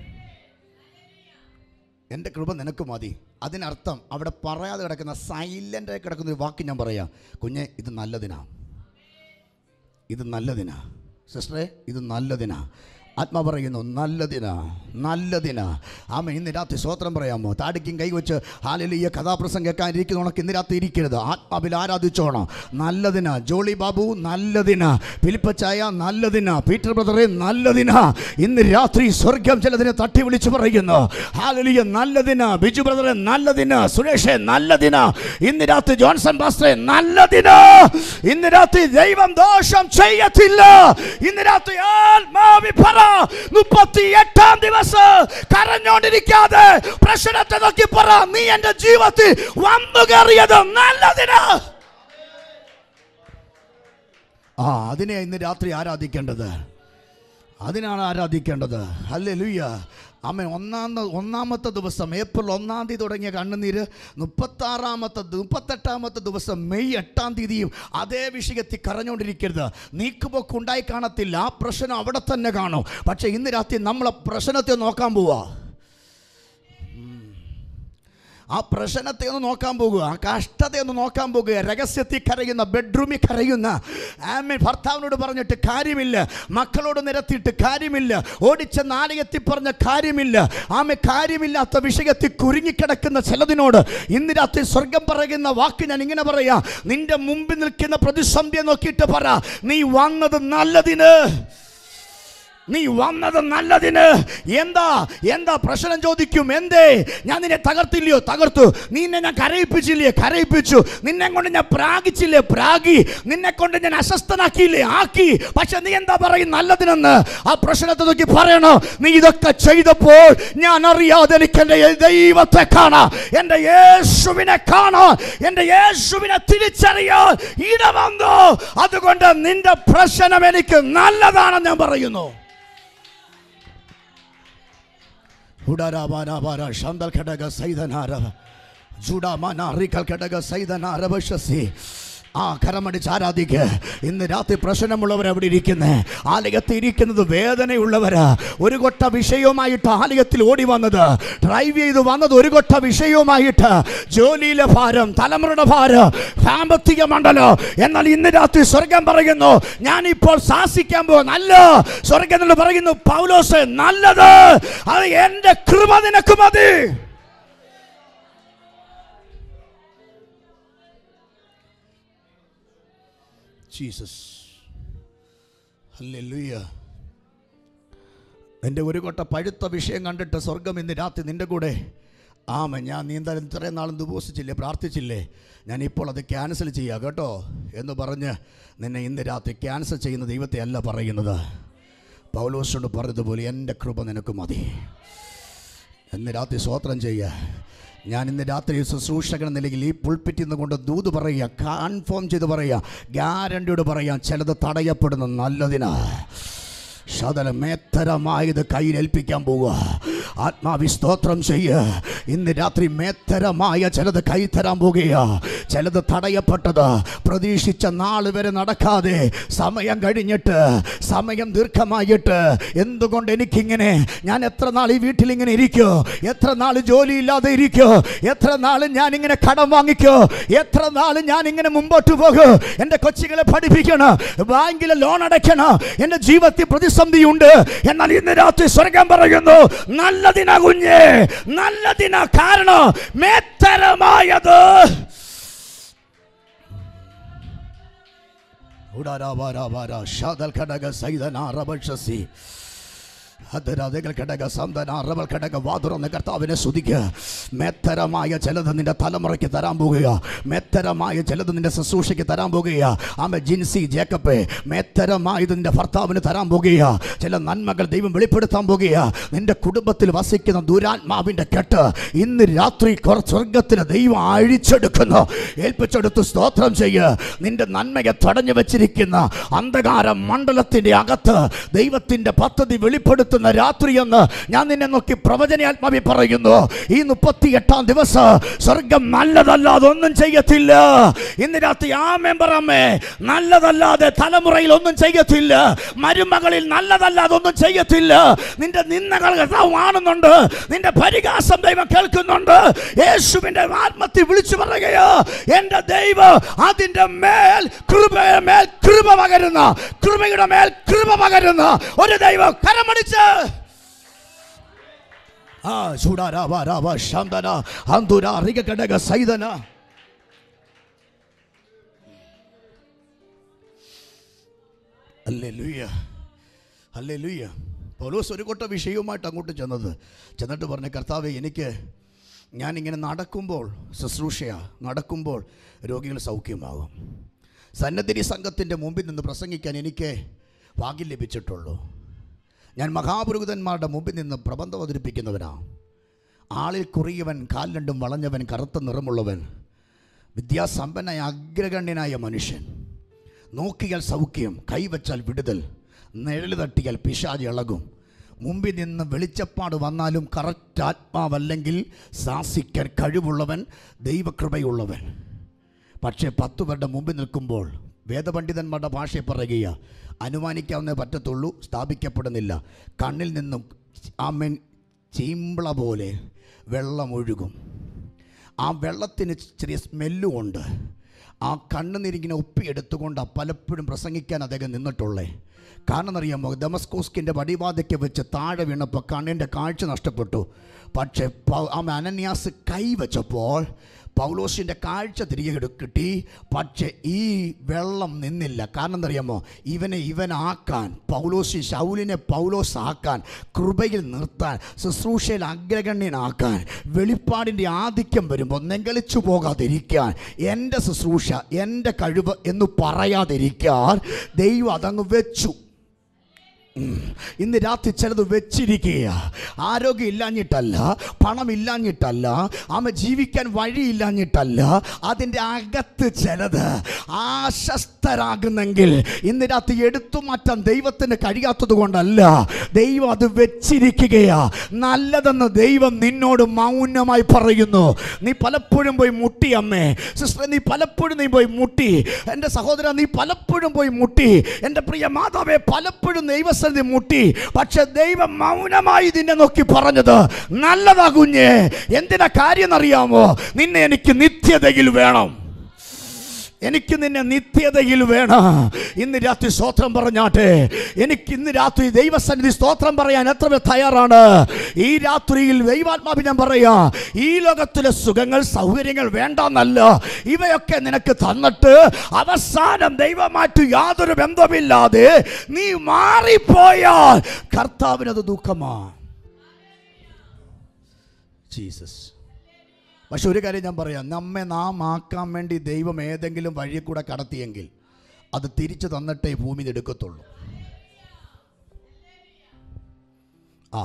എൻ്റെ കൃപ നിനക്ക് മതി അതിനർത്ഥം അവിടെ പറയാതെ കിടക്കുന്ന സൈലൻ്റായി കിടക്കുന്ന ഒരു വാക്ക് ഞാൻ പറയാം കുഞ്ഞെ ഇത് നല്ലതിനാ ഇത് നല്ലതിനാ സിസ്റ്ററെ ഇത് നല്ലതിനാ ആത്മാ പറയുന്നു നല്ലതിനാ നല്ലതിനാ ആമ ഇന്ന് രാത്രി സ്വോത്രം പറയാമോ താടിക്കും കൈവച്ച് ഹാലലിയ കഥാപ്രസം കേൾക്കാൻ ഇരിക്കുന്നവണക്ക് ഇന്ന് രാത്രി ഇരിക്കരുത് ആത്മാവിൽ ആരാധിച്ചോണം നല്ലതിനാ ജോളി ബാബു നല്ലതിനാ ഫിലിപ്പച്ചായ നല്ലതിനാ പീറ്റർ ബ്രദറെ നല്ലതിനാ ഇന്ന് രാത്രി സ്വർഗം ചിലതിനെ തട്ടി വിളിച്ച് പറയുന്നു ഹാലലിയ നല്ലതിനാ ബിജു ബ്രദറെ നല്ലതിനാ സുരേഷെ നല്ലതിനാ ഇന്ന് രാത്രി ജോൺസൺ ബാസ്റ്ററെ നല്ലതിനാ ഇന്ന് രാത്രി ദൈവം ദോഷം ചെയ്യത്തില്ല ഇന്ന് രാത്രി ആത്മാവി പറ മുപ്പത്തി എട്ടാം ദിവസം കരഞ്ഞോണ്ടിരിക്കാതെ പ്രശ്നത്തെ നോക്കി പറ നീ എന്റെ ജീവിതത്തിൽ വന്നു കയറിയത് നല്ലതിന് ആ അതിനെ ഇന്ന് രാത്രി ആരാധിക്കേണ്ടത് അതിനാണ് ആരാധിക്കേണ്ടത് അല്ലേ ലുയ്യ അമ്മ ഒന്നാം ഒന്നാമത്തെ ദിവസം ഏപ്രിൽ ഒന്നാം തീയതി തുടങ്ങിയ കണ്ണുനീര് മുപ്പത്താറാമത്തെ മുപ്പത്തെട്ടാമത്തെ ദിവസം മെയ് എട്ടാം തീയതിയും അതേ വിഷയത്തിൽ കരഞ്ഞുകൊണ്ടിരിക്കരുത് നീക്കുപോക്ക് ഉണ്ടായി കാണത്തില്ല ആ പ്രശ്നം അവിടെ തന്നെ കാണും പക്ഷേ ഇന്ന് രാത്രി നമ്മൾ ആ പ്രശ്നത്തെ നോക്കാൻ പോവാ ആ പ്രശ്നത്തെ ഒന്ന് നോക്കാൻ പോകുക ആ കഷ്ടത്തെ ഒന്ന് നോക്കാൻ പോകുക രഹസ്യത്തിൽ കരയുന്ന ബെഡ്റൂമിൽ കരയുന്ന ആമേൻ ഭർത്താവിനോട് പറഞ്ഞിട്ട് കാര്യമില്ല മക്കളോട് നിരത്തിയിട്ട് കാര്യമില്ല ഓടിച്ച നാലയത്തിൽ പറഞ്ഞ കാര്യമില്ല ആമെ കാര്യമില്ലാത്ത വിഷയത്തിൽ കുരുങ്ങിക്കിടക്കുന്ന ചിലതിനോട് ഇന്ന് രാത്രി സ്വർഗം പറയുന്ന വാക്ക് ഞാൻ ഇങ്ങനെ പറയാം നിന്റെ മുമ്പിൽ നിൽക്കുന്ന പ്രതിസന്ധിയെ നോക്കിയിട്ട് പറ നീ വന്നത് നല്ലതിന് നീ വന്നത് നല്ലതിന് എന്താ എന്താ പ്രശ്നം ചോദിക്കും എന്തേ ഞാൻ നിന്നെ തകർത്തില്ലയോ തകർത്തു നിന്നെ ഞാൻ കരയിപ്പിച്ചില്ലേ കരയിപ്പിച്ചു നിന്നെ കൊണ്ട് ഞാൻ പ്രാഗിച്ചില്ലേ പ്രാഗി നിന്നെ കൊണ്ട് ഞാൻ അസ്വസ്ഥനാക്കിയില്ലേ ആക്കി പക്ഷെ നീ എന്താ പറയും നല്ലതിനെന്ന് ആ പ്രശ്നത്തെ നോക്കി പറയണോ നീ ഇതൊക്കെ ചെയ്തപ്പോൾ ഞാൻ അറിയാതെ എനിക്ക് എൻ്റെ ദൈവത്തെ കാണാം എൻ്റെ യേശുവിനെ കാണാൻ എൻ്റെ യേശുവിനെ തിരിച്ചറിയാൻ ഇടവന്നു അതുകൊണ്ട് നിന്റെ പ്രശ്നം എനിക്ക് നല്ലതാണെന്ന് ഞാൻ പറയുന്നു ഉടരാബാനാബാര ശാന്തൽ ഘടക സൈതനാരവ ജുഡാമാന റിക്കൽ ഘടക സൈതനാരവശസി ആ കരമടിച്ച് ആരാധിക്ക് ഇന്ന് രാത്രി പ്രശ്നമുള്ളവർ അവിടെ ഇരിക്കുന്നേ ആലയത്തിൽ ഇരിക്കുന്നത് വേദനയുള്ളവരാ ഒരു കൊട്ട വിഷയവുമായിട്ട് ആലയത്തിൽ ഓടി വന്നത് ഡ്രൈവ് ചെയ്ത് വന്നത് ഒരു കൊട്ട വിഷയവുമായിട്ട് ജോലിയിലെ ഭാരം തലമുറയുടെ ഭാരം സാമ്പത്തിക മണ്ഡലം എന്നാൽ ഇന്ന് രാത്രി സ്വർഗം പറയുന്നു ഞാനിപ്പോൾ ശാസിക്കാൻ പോകും നല്ല സ്വർഗം എന്ന് പറയുന്നു പൗലോസ് നല്ലത് അത് എന്റെ കൃപ നിനക്ക് മതി ജീസസ് ഹല്ലേലൂയ നിന്റെ ഒരു കൊട്ട പഴുത്ത വിഷയം കണ്ടിട്ട് സ്വർഗം ഇന്ന് രാത്രി നിന്റെ കൂടെ ആമ ഞാൻ നീ എന്തായാലും ഇത്രയും നാളും ഉപസിച്ചില്ലേ പ്രാർത്ഥിച്ചില്ലേ ഞാൻ ഇപ്പോൾ അത് ക്യാൻസൽ ചെയ്യാം കേട്ടോ എന്ന് പറഞ്ഞ് നിന്നെ ഇന്ന് രാത്രി ക്യാൻസൽ ചെയ്യുന്ന ദൈവത്തെ അല്ല പറയുന്നത് പൗലോസോട് പറഞ്ഞതുപോലെ എൻ്റെ കൃപ നിനക്ക് മതി ഇന്ന് രാത്രി സ്വോത്രം ചെയ്യുക ഞാൻ ഇന്ന് രാത്രി ശുശ്രൂഷകൻ എന്ന നിലയിൽ ഈ പുൾപ്പിറ്റിൽ നിന്ന് കൊണ്ട് ദൂത് പറയുക കൺഫേം ചെയ്ത് പറയുക ഗ്യാരണ്ടിയോട് പറയാം ചിലത് തടയപ്പെടുന്ന നല്ലതിനാ ശതല മേത്തരമായത് കയ്യിലേൽപ്പിക്കാൻ പോവുക ആത്മാവി സ്തോത്രം ചെയ്യ ഇന്ന് രാത്രി മേത്തരമായ ചിലത് കൈ തരാൻ പോകുക ചിലത് തടയപ്പെട്ടത് പ്രതീക്ഷിച്ച നാൾ വരെ നടക്കാതെ സമയം കഴിഞ്ഞിട്ട് സമയം ദീർഘമായിട്ട് എന്തുകൊണ്ട് എനിക്കിങ്ങനെ ഞാൻ എത്ര നാൾ ഈ വീട്ടിൽ ഇങ്ങനെ ഇരിക്കോ എത്ര നാൾ ജോലിയില്ലാതെ ഇരിക്കോ എത്ര നാൾ ഞാൻ ഇങ്ങനെ കടം വാങ്ങിക്കോ എത്ര നാൾ ഞാൻ ഇങ്ങനെ മുമ്പോട്ട് പോകും എൻ്റെ കൊച്ചുകളെ പഠിപ്പിക്കണം ബാങ്കിലെ ലോൺ അടയ്ക്കണം എൻ്റെ ജീവിതത്തിൽ പ്രതിസന്ധിയുണ്ട് എന്നാൽ ഇന്ന് രാത്രി സ്വർഗം പറയുന്നു നല്ലതിനാ കുഞ്ഞ് നല്ലതിനാ കാരണം മേത്തരമായത് ഉടാരാവാരാവാര ശാദൽ ഘടക സൈതന റബക്ഷസി അതരാതകൾ ഘടക സന്തന റബൽ ഘടക വാതുറന്ന കർത്താവിനെ സ്തുതിക്കുക മെത്തരമായ ചിലത് നിന്റെ തലമുറയ്ക്ക് തരാൻ പോകുക മെത്തരമായ ചിലത് നിന്റെ ശുശ്രൂഷയ്ക്ക് തരാൻ പോകുക ആമ ജിൻസി ജേക്കപ്പ് മെത്തരമായത് നിന്റെ ഭർത്താവിന് തരാൻ പോകുക ചില നന്മകൾ ദൈവം വെളിപ്പെടുത്താൻ പോകുക നിന്റെ കുടുംബത്തിൽ വസിക്കുന്ന ദുരാത്മാവിന്റെ കെട്ട് ഇന്ന് രാത്രി കുറ സ്വർഗത്തിന് ദൈവം അഴിച്ചെടുക്കുന്നു ഏൽപ്പിച്ചെടുത്ത് സ്തോത്രം ചെയ്യുക നിന്റെ നന്മയെ തടഞ്ഞു വെച്ചിരിക്കുന്ന അന്ധകാര മണ്ഡലത്തിന്റെ അകത്ത് ദൈവത്തിന്റെ പദ്ധതി വെളിപ്പെടുത്തുന്ന രാത്രിയെന്ന് ഞാൻ നിന്നെ നോക്കി പ്രവചനാത്മാവി പറയുന്നു ഈ മുപ്പത്തി എട്ടാം ദിവസം സ്വർഗം നല്ലതല്ലാതെ ഒന്നും ചെയ്യത്തില്ല ഇന്ന് രാത്രി ആ മെമ്പറമ്മേ നല്ലതല്ലാതെ തലമുറയിൽ ഒന്നും ചെയ്യത്തില്ല മരുമകളിൽ നല്ലതല്ലാതെ ഒന്നും ചെയ്യത്തില്ല നിന്റെ നിന്നകൾ കർത്താവ് കാണുന്നുണ്ട് നിന്റെ പരിഹാസം ദൈവം കേൾക്കുന്നുണ്ട് യേശുവിന്റെ ആത്മത്തിൽ വിളിച്ചു പറയുകയോ എന്റെ ദൈവം അതിന്റെ മേൽ കൃപയുടെ മേൽ കൃപ പകരുന്ന കൃപയുടെ മേൽ കൃപ പകരുന്ന ഒരു ദൈവം കരമടിച്ച് ആ ചൂടാരാവാരാവ ശാന്തന അന്തുര അറിക ഘടക സൈതന അല്ലേലൂയ അല്ലേലൂയ പൗലോസ് ഒരു കൊട്ട വിഷയവുമായിട്ട് അങ്ങോട്ട് ചെന്നത് ചെന്നിട്ട് പറഞ്ഞ കർത്താവെ എനിക്ക് ഞാനിങ്ങനെ നടക്കുമ്പോൾ ശുശ്രൂഷയാ നടക്കുമ്പോൾ രോഗികൾ സൗഖ്യമാകും സന്നദ്ധരി സംഘത്തിൻ്റെ മുമ്പിൽ നിന്ന് പ്രസംഗിക്കാൻ എനിക്ക് ഭാഗ്യം ലഭിച്ചിട്ടുള്ളൂ ഞാൻ മഹാപുരോഹിതന്മാരുടെ മുമ്പിൽ നിന്ന് പ്രബന്ധം അവതരിപ്പിക്കുന്നവനാണ് ആളിൽ കുറിയവൻ കാൽ രണ്ടും വളഞ്ഞവൻ കറുത്ത നിറമുള്ളവൻ വിദ്യാസമ്പന്നനായ അഗ്രഗണ്യനായ മനുഷ്യൻ നോക്കിയാൽ സൗഖ്യം കൈവച്ചാൽ വിടുതൽ നിഴൽ തട്ടിയാൽ പിശാജ് ഇളകും മുമ്പിൽ നിന്ന് വെളിച്ചപ്പാട് വന്നാലും കറക്റ്റ് ആത്മാവല്ലെങ്കിൽ ശാസിക്കാൻ കഴിവുള്ളവൻ ദൈവകൃപയുള്ളവൻ പക്ഷേ പത്തു പേരുടെ മുമ്പിൽ നിൽക്കുമ്പോൾ വേദപണ്ഡിതന്മാരുടെ ഭാഷയെ പറയുക അനുമാനിക്കാവുന്നേ പറ്റത്തുള്ളൂ സ്ഥാപിക്കപ്പെടുന്നില്ല കണ്ണിൽ നിന്നും ആമൻ ചീമ്പിള പോലെ വെള്ളമൊഴുകും ആ വെള്ളത്തിന് ചെറിയ സ്മെല്ലും ഉണ്ട് ആ കണ്ണുനീരിങ്ങനെ ഒപ്പിയെടുത്തുകൊണ്ട് പലപ്പോഴും പ്രസംഗിക്കാൻ അദ്ദേഹം നിന്നിട്ടുള്ളേ കാരണം അറിയാമോ ദമസ്കോസ്കിൻ്റെ വടിവാതയ്ക്ക് വെച്ച് താഴെ വീണപ്പോൾ കണ്ണിൻ്റെ കാഴ്ച നഷ്ടപ്പെട്ടു പക്ഷേ പൗ- ആ അനന്യാസ് കൈവച്ചപ്പോൾ പൗലോസിൻ്റെ കാഴ്ച തിരികെ എടു- കിട്ടി പക്ഷേ ഈ വെള്ളം നിന്നില്ല കാരണം എന്തറിയാമോ ഇവനെ ഇവനാക്കാൻ പൗലോസി ശൗലിനെ പൗലോസ് ആക്കാൻ കൃപയിൽ നിർത്താൻ ശുശ്രൂഷയിൽ അഗ്രഗണ്യനാക്കാൻ വെളിപ്പാടിൻ്റെ ആധിക്യം വരുമ്പോൾ നെങ്കളിച്ചു പോകാതിരിക്കാൻ എൻ്റെ ശുശ്രൂഷ എൻ്റെ കഴിവ് എന്ന് പറയാതിരിക്കാൻ ദൈവം അതങ്ങ് വെച്ചു ഉം. ഇന്ന് രാത്രി ചിലത് വെച്ചിരിക്കുക ആരോഗ്യം ഇല്ലാഞ്ഞിട്ടല്ല പണം ഇല്ലാഞ്ഞിട്ടല്ല ആമ ജീവിക്കാൻ വഴിയില്ലാഞ്ഞിട്ടല്ല അതിൻ്റെ അകത്ത് ചിലത് ആശസ്തരാകുന്നെങ്കിൽ ഇന്ന് രാത്രി എടുത്തു മാറ്റാൻ ദൈവത്തിന് കഴിയാത്തത് കൊണ്ടല്ല ദൈവം അത് വെച്ചിരിക്കുകയാ നല്ലതെന്ന് ദൈവം നിന്നോട് മൗനമായി പറയുന്നു നീ പലപ്പോഴും പോയി മുട്ടി അമ്മേ സിസ്റ്റർ നീ പലപ്പോഴും നീ പോയി മുട്ടി എൻ്റെ സഹോദര നീ പലപ്പോഴും പോയി മുട്ടി എൻ്റെ പ്രിയ മാതാവെ പലപ്പോഴും ദൈവസ്ഥലത്ത് മുട്ടി പക്ഷെ ദൈവം മൗനമായി നിന്നെ നോക്കി പറഞ്ഞത് നല്ലതാ കുഞ്ഞേ എന്തിനാ കാര്യം എന്നറിയാമോ നിന്നെ എനിക്ക് നിത്യതയിൽ വേണം എനിക്ക് നിന്നെ നിത്യതയിൽ വേണം ഇന്ന് രാത്രി സ്തോത്രം പറഞ്ഞാട്ടെ എനിക്ക് ഇന്ന് രാത്രി ദൈവസന്നിധി സ്തോത്രം പറയാൻ എത്ര പേർ തയ്യാറാണ് ഈ രാത്രിയിൽ ദൈവാത്മാവ് ഞാൻ പറയാ ഈ ലോകത്തിലെ സുഖങ്ങൾ സൗകര്യങ്ങൾ വേണ്ടെന്നല്ല ഇവയൊക്കെ നിനക്ക് തന്നിട്ട് അവസാനം ദൈവമായിട്ട് യാതൊരു ബന്ധമില്ലാതെ നീ മാറിപ്പോയാൽ കർത്താവിനത് ദുഃഖമാ ജീസസ് പക്ഷെ ഒരു കാര്യം ഞാൻ പറയാം നമ്മെ നാം ആക്കാൻ വേണ്ടി ദൈവം ഏതെങ്കിലും വഴി കൂടെ കടത്തിയെങ്കിൽ അത് തിരിച്ചു തന്നിട്ടേ ഈ ഭൂമിയിൽ എടുക്കത്തുള്ളൂ ആ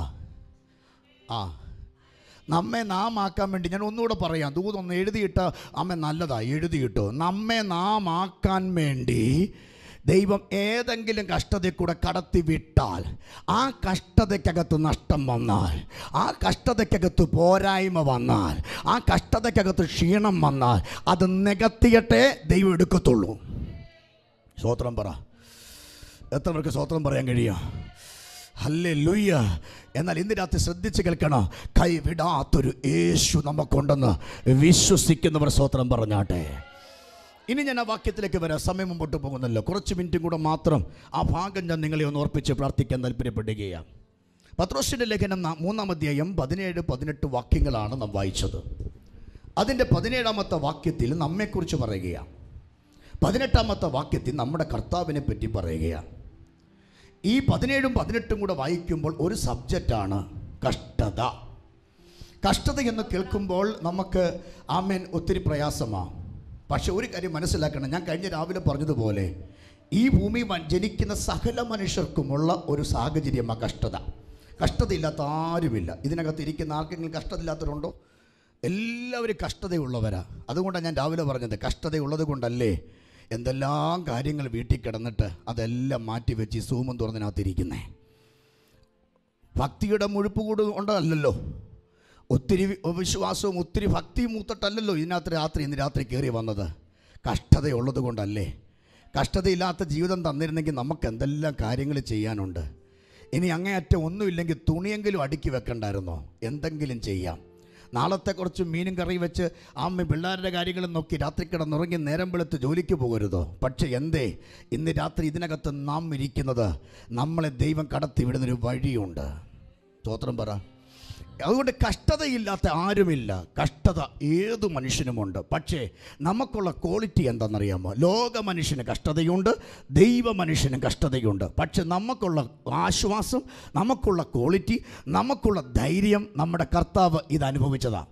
ആ നമ്മെ നാം ആക്കാൻ വേണ്ടി ഞാൻ ഒന്നുകൂടെ പറയാം ദൂതൊന്ന് എഴുതിയിട്ട അമ്മ നല്ലതാ എഴുതിയിട്ടോ നമ്മെ നാം ആക്കാൻ വേണ്ടി ദൈവം ഏതെങ്കിലും കഷ്ടതയിൽ കൂടെ കടത്തി വിട്ടാൽ ആ കഷ്ടതയ്ക്കകത്ത് നഷ്ടം വന്നാൽ ആ കഷ്ടതയ്ക്കകത്ത് പോരായ്മ വന്നാൽ ആ കഷ്ടതയ്ക്കകത്ത് ക്ഷീണം വന്നാൽ അത് നികത്തിയിട്ടേ ദൈവം എടുക്കത്തുള്ളൂ സ്വോത്രം പറ എത്ര പേർക്ക് സ്വോത്രം പറയാൻ കഴിയും അല്ലേ ലുയ്യ എന്നാൽ ഇന്ന് രാത്രി ശ്രദ്ധിച്ച് കേൾക്കണം കൈവിടാത്തൊരു യേശു നമുക്കുണ്ടെന്ന് വിശ്വസിക്കുന്നവർ സ്വോത്രം പറഞ്ഞാട്ടെ ഇനി ഞാൻ ആ വാക്യത്തിലേക്ക് വരാം സമയം മുമ്പോട്ട് പോകുന്നല്ലോ കുറച്ച് മിനിറ്റും കൂടെ മാത്രം ആ ഭാഗം ഞാൻ നിങ്ങളെ ഒന്ന് ഓർപ്പിച്ച് പ്രാർത്ഥിക്കാൻ താല്പര്യപ്പെടുകയാണ് പത്രോസിൻ്റെ ലേഖനം നാ- മൂന്നാം അധ്യായം പതിനേഴ് പതിനെട്ട് വാക്യങ്ങളാണ് നാം വായിച്ചത് അതിൻ്റെ പതിനേഴാമത്തെ വാക്യത്തിൽ നമ്മെക്കുറിച്ച് പറയുകയാണ് പതിനെട്ടാമത്തെ വാക്യത്തിൽ നമ്മുടെ കർത്താവിനെ പറ്റി പറയുകയാണ് ഈ പതിനേഴും പതിനെട്ടും കൂടെ വായിക്കുമ്പോൾ ഒരു സബ്ജക്റ്റാണ് കഷ്ടത കഷ്ടത എന്ന് കേൾക്കുമ്പോൾ നമുക്ക് ആമേൻ ഒത്തിരി പ്രയാസമാണ് പക്ഷെ ഒരു കാര്യം മനസ്സിലാക്കണം ഞാൻ കഴിഞ്ഞ രാവിലെ പറഞ്ഞതുപോലെ ഈ ഭൂമി മ- ജനിക്കുന്ന സകല മനുഷ്യർക്കുമുള്ള ഒരു സാഹചര്യമാണ് കഷ്ടത കഷ്ടതയില്ലാത്ത ആരുമില്ല ഇതിനകത്ത് ഇരിക്കുന്ന ആർക്കെങ്കിലും കഷ്ടതയില്ലാത്തവരുണ്ടോ എല്ലാവരും കഷ്ടതയുള്ളവരാ അതുകൊണ്ടാണ് ഞാൻ രാവിലെ പറഞ്ഞത് കഷ്ടതയുള്ളത് കൊണ്ടല്ലേ എന്തെല്ലാം കാര്യങ്ങൾ വീട്ടിൽ കിടന്നിട്ട് അതെല്ലാം മാറ്റി വെച്ച് ഈ സൂമും തുറന്നതിനകത്തിരിക്കുന്നേ ഭക്തിയുടെ മുഴുപ്പ് കൂട് കൊണ്ടല്ലോ ഒത്തിരി വി- വിശ്വാസവും ഒത്തിരി ഭക്തിയും മൂത്തിട്ടല്ലല്ലോ ഇതിനകത്ത് രാത്രി ഇന്ന് രാത്രി കയറി വന്നത് കഷ്ടതയുള്ളത് കൊണ്ടല്ലേ കഷ്ടതയില്ലാത്ത ജീവിതം തന്നിരുന്നെങ്കിൽ നമുക്ക് എന്തെല്ലാം കാര്യങ്ങൾ ചെയ്യാനുണ്ട് ഇനി അങ്ങേയറ്റം ഒന്നുമില്ലെങ്കിൽ തുണിയെങ്കിലും അടുക്കി വെക്കണ്ടായിരുന്നോ എന്തെങ്കിലും ചെയ്യാം നാളത്തെ കുറച്ച് മീനും കറി വെച്ച് അമ്മ പിള്ളേരുടെ കാര്യങ്ങളും നോക്കി രാത്രി കിടന്നുറങ്ങി നേരം വെളുത്ത് ജോലിക്ക് പോകരുതോ പക്ഷെ എന്തേ ഇന്ന് രാത്രി ഇതിനകത്ത് നാം ഇരിക്കുന്നത് നമ്മളെ ദൈവം കടത്തി വിടുന്നൊരു വഴിയുണ്ട് സ്തോത്രം പറ അതുകൊണ്ട് കഷ്ടതയില്ലാത്ത ആരുമില്ല കഷ്ടത ഏതു മനുഷ്യനുമുണ്ട് പക്ഷേ നമുക്കുള്ള ക്വാളിറ്റി എന്താണെന്നറിയാമോ ലോക മനുഷ്യന് കഷ്ടതയുണ്ട് ദൈവ മനുഷ്യന് കഷ്ടതയുണ്ട് പക്ഷെ നമുക്കുള്ള ആശ്വാസം നമുക്കുള്ള ക്വാളിറ്റി നമുക്കുള്ള ധൈര്യം നമ്മുടെ കർത്താവ് ഇത് അനുഭവിച്ചതാ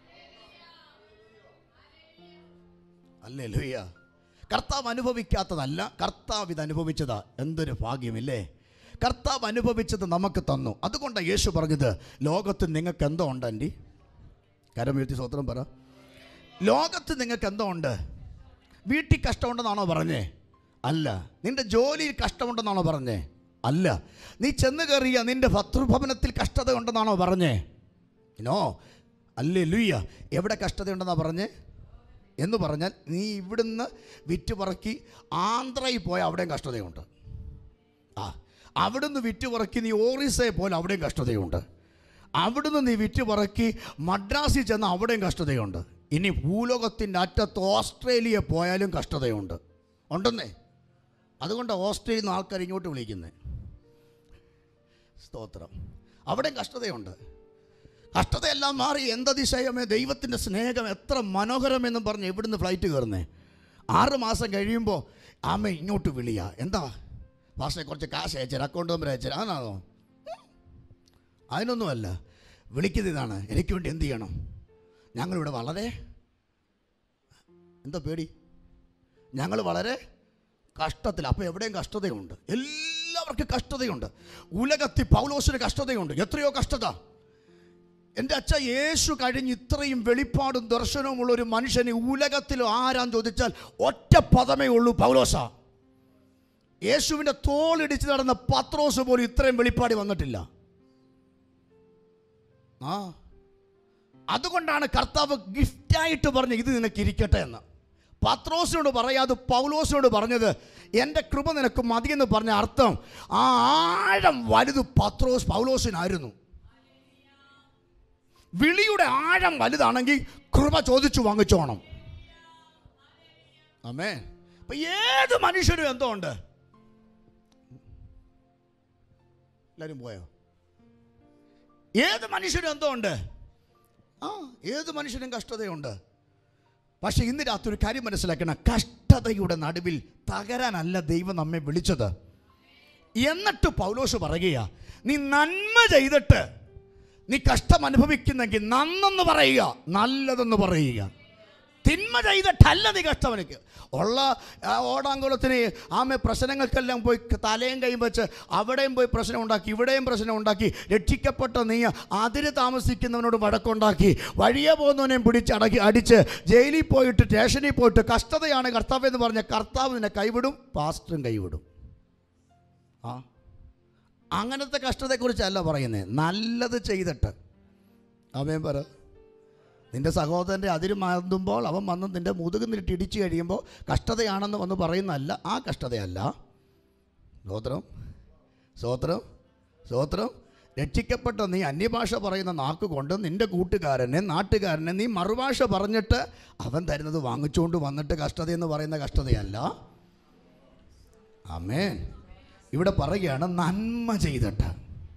അല്ലേ ലൂയ്യ കർത്താവ് അനുഭവിക്കാത്തതല്ല കർത്താവ് ഇത് അനുഭവിച്ചതാ എന്തൊരു ഭാഗ്യമില്ലേ കർത്താവ് അനുഭവിച്ചത് നമുക്ക് തന്നു അതുകൊണ്ടാണ് യേശു പറഞ്ഞത് ലോകത്ത് നിങ്ങൾക്ക് എന്തോ ഉണ്ട് ആൻറ്റി കരം ഉയർത്തി സ്വത്രം പറ ലോകത്ത് നിങ്ങൾക്ക് എന്തോ ഉണ്ട് വീട്ടിൽ കഷ്ടമുണ്ടെന്നാണോ പറഞ്ഞേ അല്ല നിന്റെ ജോലിയിൽ കഷ്ടമുണ്ടെന്നാണോ പറഞ്ഞേ അല്ല നീ ചെന്ന് കയറിയ നിന്റെ ഭർത്തൃഭവനത്തിൽ കഷ്ടത ഉണ്ടെന്നാണോ പറഞ്ഞേ നോ അല്ലേ ലുയ്യ എവിടെ കഷ്ടതയുണ്ടെന്നാ പറഞ്ഞേ എന്ന് പറഞ്ഞാൽ നീ ഇവിടുന്ന് വിറ്റ് പറക്കി ആന്ധ്രയിൽ പോയ അവിടെയും കഷ്ടതയുണ്ട് ആ അവിടുന്ന് വിറ്റ് പറക്കി നീ ഓറിസയെ പോലെ അവിടെയും കഷ്ടതയുണ്ട് അവിടുന്ന് നീ വിറ്റ് പറക്കി മദ്രാസിൽ ചെന്ന് അവിടെയും കഷ്ടതയുണ്ട് ഇനി ഭൂലോകത്തിൻ്റെ അറ്റത്ത് ഓസ്ട്രേലിയ പോയാലും കഷ്ടതയുണ്ട് ഉണ്ടെന്നേ അതുകൊണ്ടാണ് ഓസ്ട്രേലിയയിൽ നിന്ന് ആൾക്കാർ ഇങ്ങോട്ട് വിളിക്കുന്നത് സ്തോത്രം അവിടെയും കഷ്ടതയുണ്ട് കഷ്ടതയെല്ലാം മാറി എന്തതിശയമേ ദൈവത്തിൻ്റെ സ്നേഹം എത്ര മനോഹരമെന്നും പറഞ്ഞ് എവിടുന്ന് ഫ്ലൈറ്റ് കയറുന്നേ ആറ് മാസം കഴിയുമ്പോൾ ആമ ഇങ്ങോട്ട് വിളിയാ എന്താ പാസ്റ്റേ കുറച്ച് കാശ് അയച്ചാൽ അക്കൗണ്ട് നമ്പർ അയച്ചാൽ അതാണോ അതിനൊന്നുമല്ല വിളിക്കുന്നത് ഇതാണ് എനിക്ക് വേണ്ടി എന്ത് ചെയ്യണം ഞങ്ങളിവിടെ വളരെ എന്താ പേടി ഞങ്ങൾ വളരെ കഷ്ടത്തിൽ അപ്പോൾ എവിടെയും കഷ്ടതയുണ്ട് എല്ലാ എല്ലാവർക്കും കഷ്ടതയുണ്ട് ഉലകത്തിൽ പൗലോസിന് കഷ്ടതയുണ്ട് എത്രയോ കഷ്ടത എൻ്റെ അച്ഛ യേശു കഴിഞ്ഞ് ഇത്രയും വെളിപ്പാടും ദർശനവുമുള്ള ഒരു മനുഷ്യന് ഉലകത്തിൽ ആരാന്ന് ചോദിച്ചാൽ ഒറ്റ പദമേ ഉള്ളൂ പൗലോസ യേശുവിൻ്റെ തോളിടിച്ച് നടന്ന പത്രോസ് പോലും ഇത്രയും വെളിപ്പാടി വന്നിട്ടില്ല ആ അതുകൊണ്ടാണ് കർത്താവ് ഗിഫ്റ്റായിട്ട് പറഞ്ഞ് ഇത് നിനക്ക് ഇരിക്കട്ടെ എന്ന് പത്രോസിനോട് പറയാതെ പൗലോസിനോട് പറഞ്ഞത് എൻ്റെ കൃപ നിനക്ക് മതിയെന്ന് പറഞ്ഞ അർത്ഥം ആ ആഴം വലുത് പത്രോസ് പൗലോസിനായിരുന്നു വിളിയുടെ ആഴം വലുതാണെങ്കിൽ കൃപ ചോദിച്ചു വാങ്ങിച്ചോണം അമ്മേ അപ്പൊ ഏത് മനുഷ്യനും എന്തോ ഉണ്ട് എല്ലാവരും പോയോ ഏത് മനുഷ്യനും എന്തോ ഉണ്ട് ആ ഏത് മനുഷ്യനും കഷ്ടതയുണ്ട് പക്ഷെ ഇന്ന് രാത്രി ഒരു കാര്യം മനസ്സിലാക്കണം കഷ്ടതയുടെ നടുവിൽ തകരാനല്ല ദൈവം നമ്മെ വിളിച്ചത് എന്നിട്ട് പൗലോസ് പറയുക നീ നന്മ ചെയ്തിട്ട് നീ കഷ്ടം അനുഭവിക്കുന്നെങ്കിൽ നന്നെന്ന് പറയുക നല്ലതെന്ന് പറയുക തിന്മ ചെയ്തിട്ടല്ല നീ കഷ്ടം എനിക്ക് ഉള്ള ആ, ഓടാങ്കുളത്തിന് ആമെ പ്രശ്നങ്ങൾക്കെല്ലാം പോയി തലയും കൈയും വെച്ച് അവിടെയും പോയി പ്രശ്നം ഉണ്ടാക്കി ഇവിടെയും പ്രശ്നം ഉണ്ടാക്കി രക്ഷിക്കപ്പെട്ട നീ അതിര് താമസിക്കുന്നവനോട് വഴക്കുണ്ടാക്കി വഴിയെ പോകുന്നവനെയും പിടിച്ചടക്കി അടിച്ച് ജയിലിൽ പോയിട്ട് സ്റ്റേഷനിൽ പോയിട്ട് കഷ്ടതയാണ് കർത്താവ് എന്ന് പറഞ്ഞ കർത്താവ് നിന്നെ കൈവിടും പാസ്റ്ററും കൈവിടും ആ അങ്ങനത്തെ കഷ്ടതയെക്കുറിച്ചല്ല പറയുന്നത് നല്ലത് ചെയ്തിട്ട് അവൻ പറ നിന്റെ സഹോദരൻ്റെ അതിര് മാന്തുമ്പോൾ അവൻ വന്ന് നിന്റെ മുതുക് നിന്നിട്ട് ഇടിച്ചു കഴിയുമ്പോൾ കഷ്ടതയാണെന്ന് വന്ന് പറയുന്നതല്ല ആ കഷ്ടതയല്ല സ്തോത്രം സ്തോത്രം സ്തോത്രം രക്ഷിക്കപ്പെട്ട നീ അന്യഭാഷ പറയുന്ന നാക്ക് കൊണ്ട് നിന്റെ കൂട്ടുകാരനെ നാട്ടുകാരനെ നീ മറുഭാഷ പറഞ്ഞിട്ട് അവൻ തരുന്നത് വാങ്ങിച്ചുകൊണ്ട് വന്നിട്ട് കഷ്ടതയെന്ന് പറയുന്ന കഷ്ടതയല്ല ആമേൻ ഇവിടെ പറയുകയാണ് നന്മ ചെയ്തിട്ട്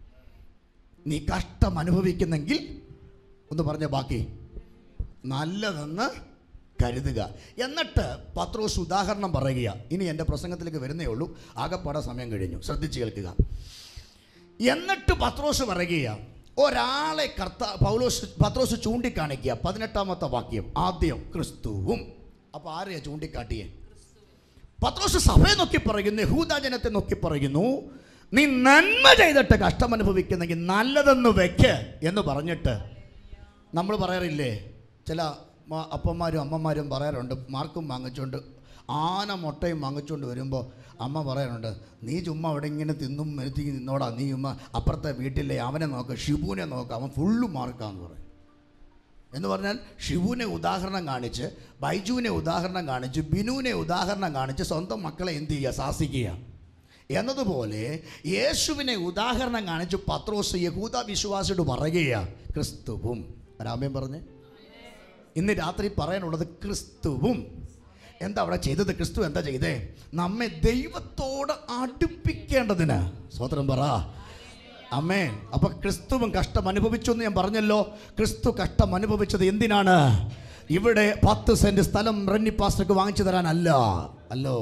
നീ കഷ്ടം അനുഭവിക്കുന്നെങ്കിൽ ഒന്ന് പറഞ്ഞ ബാക്കി നല്ലതെന്ന് കരുതുക എന്നിട്ട് പത്രോസ് ഉദാഹരണം പറയുക ഇനി എൻ്റെ പ്രസംഗത്തിലേക്ക് വരുന്നേ ഉള്ളൂ ആകെപ്പാടെ സമയം കഴിഞ്ഞു ശ്രദ്ധിച്ച് കേൾക്കുക എന്നിട്ട് പത്രോസ് പറയുക ഒരാളെ കർത്ത പൗലോസ് പത്രോസ് ചൂണ്ടിക്കാണിക്കുക പതിനെട്ടാമത്തെ വാക്യം ആദ്യം ക്രിസ്തുവും അപ്പോൾ ആരെയാ ചൂണ്ടിക്കാട്ടിയേ പത്രോസ് സഭയെ നോക്കി പറയുന്നു യഹൂദാജനത്തെ നോക്കി പറയുന്നു നീ നന്മ ചെയ്തിട്ട് കഷ്ടം അനുഭവിക്കുന്നെങ്കിൽ നല്ലതെന്ന് വെക്ക് എന്ന് പറഞ്ഞിട്ട് നമ്മൾ പറയാറില്ലേ ചില മ- അപ്പന്മാരും അമ്മമാരും പറയാറുണ്ട് മാർക്കും വാങ്ങിച്ചുകൊണ്ട് ആന മുട്ടയും വാങ്ങിച്ചുകൊണ്ട് വരുമ്പോൾ അമ്മ പറയാറുണ്ട് നീ ചുമ്മാ അവിടെ ഇങ്ങനെ തിന്നും മെരുത്തി നിന്നോടാ നീ ചുമ്മാ അപ്പുറത്തെ വീട്ടിലെ അവനെ നോക്ക് ഷിബുവിനെ നോക്ക് അവൻ ഫുള്ള് മാർക്കാന്ന് പറയും എന്ന് പറഞ്ഞാൽ ഷിബുവിനെ ഉദാഹരണം കാണിച്ച് ബൈജുവിനെ ഉദാഹരണം കാണിച്ച് ബിനുവിനെ ഉദാഹരണം കാണിച്ച് സ്വന്തം മക്കളെ എന്ത് ചെയ്യുക ശാസിക്കുക എന്നതുപോലെ യേശുവിനെ ഉദാഹരണം കാണിച്ച് പത്രോസ് യഹൂദ വിശ്വാസിയോട് പറയുക ക്രിസ്തുവും രാമ്യം പറഞ്ഞ് ഇന്ന് രാത്രി പറയാനുള്ളത് ക്രിസ്തുവും എന്താ അവിടെ ചെയ്തത് ക്രിസ്തു എന്താ ചെയ്തേ നമ്മെ ദൈവത്തോട് അടുപ്പിക്കേണ്ടതിന് സ്വതന്ത്രം പറ അമ്മേ അപ്പൊ ക്രിസ്തുവും കഷ്ടം അനുഭവിച്ചു എന്ന് ഞാൻ പറഞ്ഞല്ലോ ക്രിസ്തു കഷ്ടം അനുഭവിച്ചത് എന്തിനാണ് ഇവിടെ പത്ത് സെന്റ് സ്ഥലം റെന്നി പാസ്റ്റർക്ക് വാങ്ങിച്ചു തരാനല്ല അല്ലോ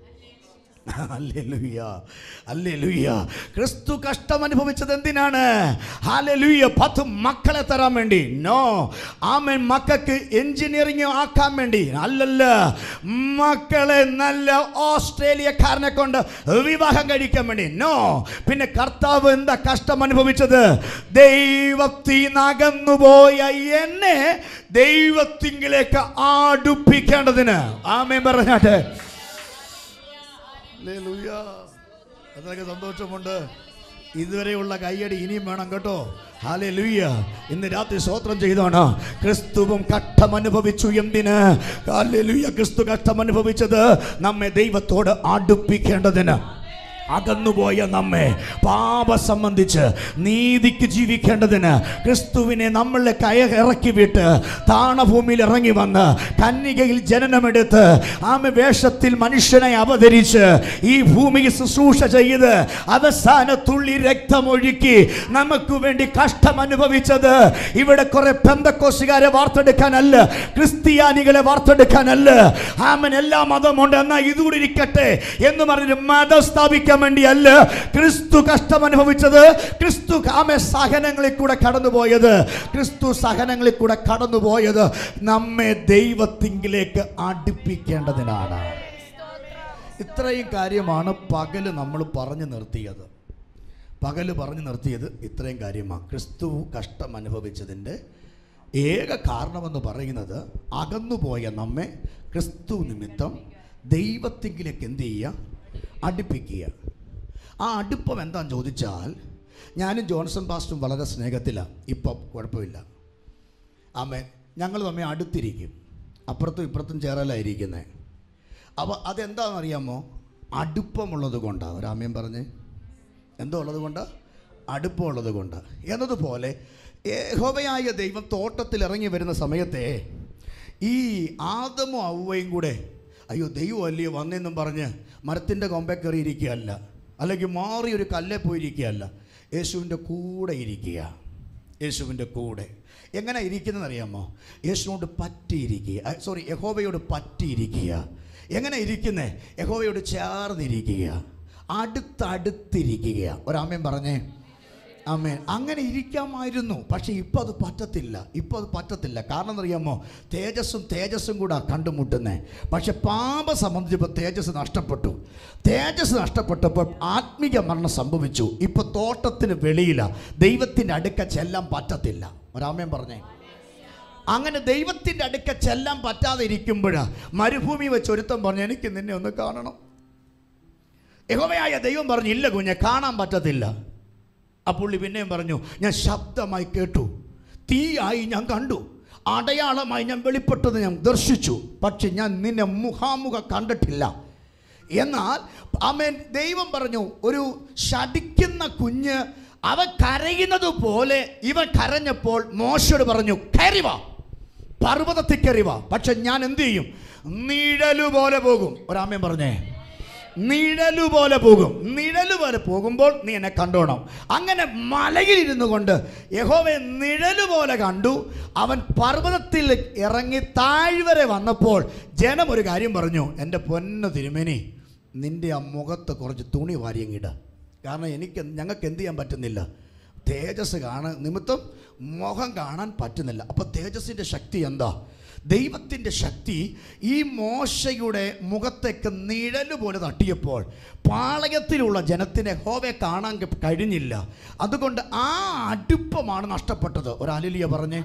ഹല്ലേലൂയ. ഹല്ലേലൂയ. ക്രിസ്തു കഷ്ടം അനുഭവിച്ചത് എന്തിനാണ് ഹാലലുയ്യ പത്ത് മക്കളെ തരാൻ വേണ്ടി നോ ആമൻ മക്കൾക്ക് എഞ്ചിനീയറിംഗ് ആക്കാൻ വേണ്ടി അല്ലല്ല മക്കളെ നല്ല ഓസ്ട്രേലിയക്കാരനെ കൊണ്ട് വിവാഹം കഴിക്കാൻ വേണ്ടി നോ പിന്നെ കർത്താവ് എന്താ കഷ്ടം അനുഭവിച്ചത് ദൈവത്തിൽ അകന്നുപോയ എന്നെ ദൈവത്തിങ്കിലേക്ക് അടുപ്പിക്കേണ്ടതിന് ആമേ പറഞ്ഞാട്ടെ ഹല്ലേലൂയ. അതൊക്കെ സന്തോഷമുണ്ട് ഇതുവരെയുള്ള കയ്യടി ഇനിയും വേണം കേട്ടോ ഹാലേ ലൂയ്യ ഇന്ന് രാത്രി സ്വോത്രം ചെയ്താണ് ക്രിസ്തുവും കഷ്ടം അനുഭവിച്ചു എന്തിന് ഹാലേ ലൂയ്യ ക്രിസ്തു കഷ്ടം അനുഭവിച്ചത് നമ്മെ ദൈവത്തോട് അടുപ്പിക്കേണ്ടതിന് അകന്നുപോയ നമ്മെ പാപ സംബന്ധിച്ച് നീതിക്ക് ജീവിക്കേണ്ടതിന് ക്രിസ്തുവിനെ നമ്മളെ കയ ഇറക്കി വിട്ട് താണഭൂമിയിൽ ഇറങ്ങി വന്ന് കന്യകയിൽ ജനനമെടുത്ത് ആമ വേഷത്തിൽ മനുഷ്യനെ അവതരിച്ച് ഈ ഭൂമിയിൽ ശുശ്രൂഷ ചെയ്ത് അവസാന തുള്ളി രക്തമൊഴുക്കി നമുക്ക് വേണ്ടി കഷ്ടം അനുഭവിച്ചത് ഇവിടെ കുറെ പെന്തക്കോസുകാരെ വാർത്തെടുക്കാനല്ല ക്രിസ്ത്യാനികളെ വാർത്തെടുക്കാനല്ല ആമൻ എല്ലാ മതമുണ്ട് എന്നാൽ ഇതുകൂടി ഇരിക്കട്ടെ എന്ന് പറഞ്ഞിട്ട് മതം സ്ഥാപിക്കാൻ വേണ്ടിയല്ല ക്രിസ്തു കഷ്ടം അനുഭവിച്ചത് ക്രിസ്തു ആമെ സഹനങ്ങളിൽ കൂടെ കടന്നുപോയത് ക്രിസ്തു സഹനങ്ങളിൽ കൂടെ കടന്നുപോയത് നമ്മെ ദൈവത്തിങ്കിലേക്ക് അടുപ്പിക്കേണ്ടതിനാണ് ഇത്രയും കാര്യമാണ് പകല് നമ്മൾ പറഞ്ഞു നിർത്തിയത് പകല് പറഞ്ഞു നിർത്തിയത് ഇത്രയും കാര്യമാണ് ക്രിസ്തു കഷ്ടം അനുഭവിച്ചതിൻ്റെ ഏക കാരണമെന്ന് പറയുന്നത് അകന്നുപോയ നമ്മെ ക്രിസ്തു നിമിത്തം ദൈവത്തിങ്കിലേക്ക് എന്ത് ചെയ്യുക അടുപ്പിക്കുക ആ അടുപ്പം എന്താന്ന് ചോദിച്ചാൽ ഞാനും ജോൺസൺ പാസ്റ്റും വളരെ സ്നേഹത്തിലാണ് ഇപ്പം കുഴപ്പമില്ല ആമേ ഞങ്ങൾ തമ്മിൽ അടുത്തിരിക്കും അപ്പുറത്തും ഇപ്പുറത്തും ചേറലായിരിക്കുന്നത് അപ്പോൾ അതെന്താണെന്നറിയാമോ അടുപ്പമുള്ളത് കൊണ്ടാണ് ഒരാമയം പറഞ്ഞേ എന്തോ ഉള്ളത് കൊണ്ട് അടുപ്പമുള്ളത് കൊണ്ട് എന്നതുപോലെ യഹോവയായ ദൈവം തോട്ടത്തിൽ ഇറങ്ങി വരുന്ന സമയത്തെ ഈ ആദമും ഔവയും കൂടെ അയ്യോ ദൈവം അല്ലയോ വന്നെന്നും പറഞ്ഞ് മരത്തിൻ്റെ കൊമ്പെ കയറി ഇരിക്കുകയല്ല അല്ലെങ്കിൽ മാറി ഒരു കല്ലെ പോയിരിക്കുകയല്ല യേശുവിൻ്റെ കൂടെ ഇരിക്കുക യേശുവിൻ്റെ കൂടെ എങ്ങനെ ഇരിക്കുന്നതെന്നറിയാമോ യേശുവിനോട് പറ്റിയിരിക്കുക സോറി യഹോവയോട് പറ്റിയിരിക്കുക എങ്ങനെ ഇരിക്കുന്നേ യഹോവയോട് ചേർന്നിരിക്കുക അടുത്തടുത്തിരിക്കുക ഒരാമയും പറഞ്ഞേ ആമേൻ അങ്ങനെ ഇരിക്കാമായിരുന്നു പക്ഷേ ഇപ്പോൾ അത് പറ്റത്തില്ല ഇപ്പോൾ അത് പറ്റത്തില്ല കാരണം എന്നറിയാമോ തേജസ്സും തേജസ്സും കൂടെ കണ്ടുമുട്ടുന്നേ പക്ഷെ പാപ സംബന്ധിച്ചപ്പോൾ തേജസ് നഷ്ടപ്പെട്ടു തേജസ് നഷ്ടപ്പെട്ടപ്പോൾ ആത്മീക മരണം സംഭവിച്ചു ഇപ്പോൾ തോട്ടത്തിന് വെളിയില ദൈവത്തിൻ്റെ അടുക്ക ചെല്ലാൻ പറ്റത്തില്ല ഒരാമയം പറഞ്ഞേ അങ്ങനെ ദൈവത്തിൻ്റെ അടുക്ക ചെല്ലാൻ പറ്റാതെ ഇരിക്കുമ്പോഴാണ് മരുഭൂമി വെച്ച് ഒരുത്തം പറഞ്ഞു എനിക്ക് നിന്നെ ഒന്ന് കാണണം യഹോവയായ ദൈവം പറഞ്ഞു ഇല്ല കുഞ്ഞെ കാണാൻ പറ്റത്തില്ല ആ പുള്ളി പിന്നെയും പറഞ്ഞു ഞാൻ ശബ്ദമായി കേട്ടു തീയായി ഞാൻ കണ്ടു അടയാളമായി ഞാൻ വെളിപ്പെട്ടത് ഞാൻ ദർശിച്ചു പക്ഷെ ഞാൻ നിന്നെ മുഖാമുഖ കണ്ടിട്ടില്ല എന്നാൽ അമേൻ ദൈവം പറഞ്ഞു ഒരു ശടിക്കുന്ന കുഞ്ഞ് അവൻ കരയുന്നത് പോലെ ഇവൻ കരഞ്ഞപ്പോൾ മോശയോട് പറഞ്ഞു കയറിവാ പർവ്വതത്തിൽ കയറിവാ പക്ഷെ ഞാൻ എന്ത് ചെയ്യും നിഴലു പോലെ പോകും ഒരാമയും പറഞ്ഞേ നിഴലു പോലെ പോകും നിഴലു പോലെ പോകുമ്പോൾ നീ എന്നെ കണ്ടോണം അങ്ങനെ മലയിൽ ഇരുന്നു കൊണ്ട് യഹോവയെ നിഴലു പോലെ കണ്ടു അവൻ പർവ്വതത്തിൽ ഇറങ്ങി താഴ്വരെ വന്നപ്പോൾ ജനം ഒരു കാര്യം പറഞ്ഞു എൻ്റെ പൊന്നു തിരുമേനി നിൻ്റെ ആ മുഖത്ത് കുറച്ച് തുണി വാരിയങ്ങിട കാരണം എനിക്ക് ഞങ്ങൾക്ക് എന്ത് ചെയ്യാൻ പറ്റുന്നില്ല തേജസ് കാണാൻ നിമിത്തം മുഖം കാണാൻ പറ്റുന്നില്ല അപ്പോൾ തേജസ്സിൻ്റെ ശക്തി എന്താ ദൈവത്തിൻ്റെ ശക്തി ഈ മോശയുടെ മുഖത്തേക്ക് നിഴല് പോലെ തട്ടിയപ്പോൾ പാളയത്തിലുള്ള ജനത്തിനെ ഹോവെ കാണാൻ കഴിഞ്ഞില്ല അതുകൊണ്ട് ആ അടുപ്പമാണ് നഷ്ടപ്പെട്ടത് ഒരാലിലിയ പറഞ്ഞേ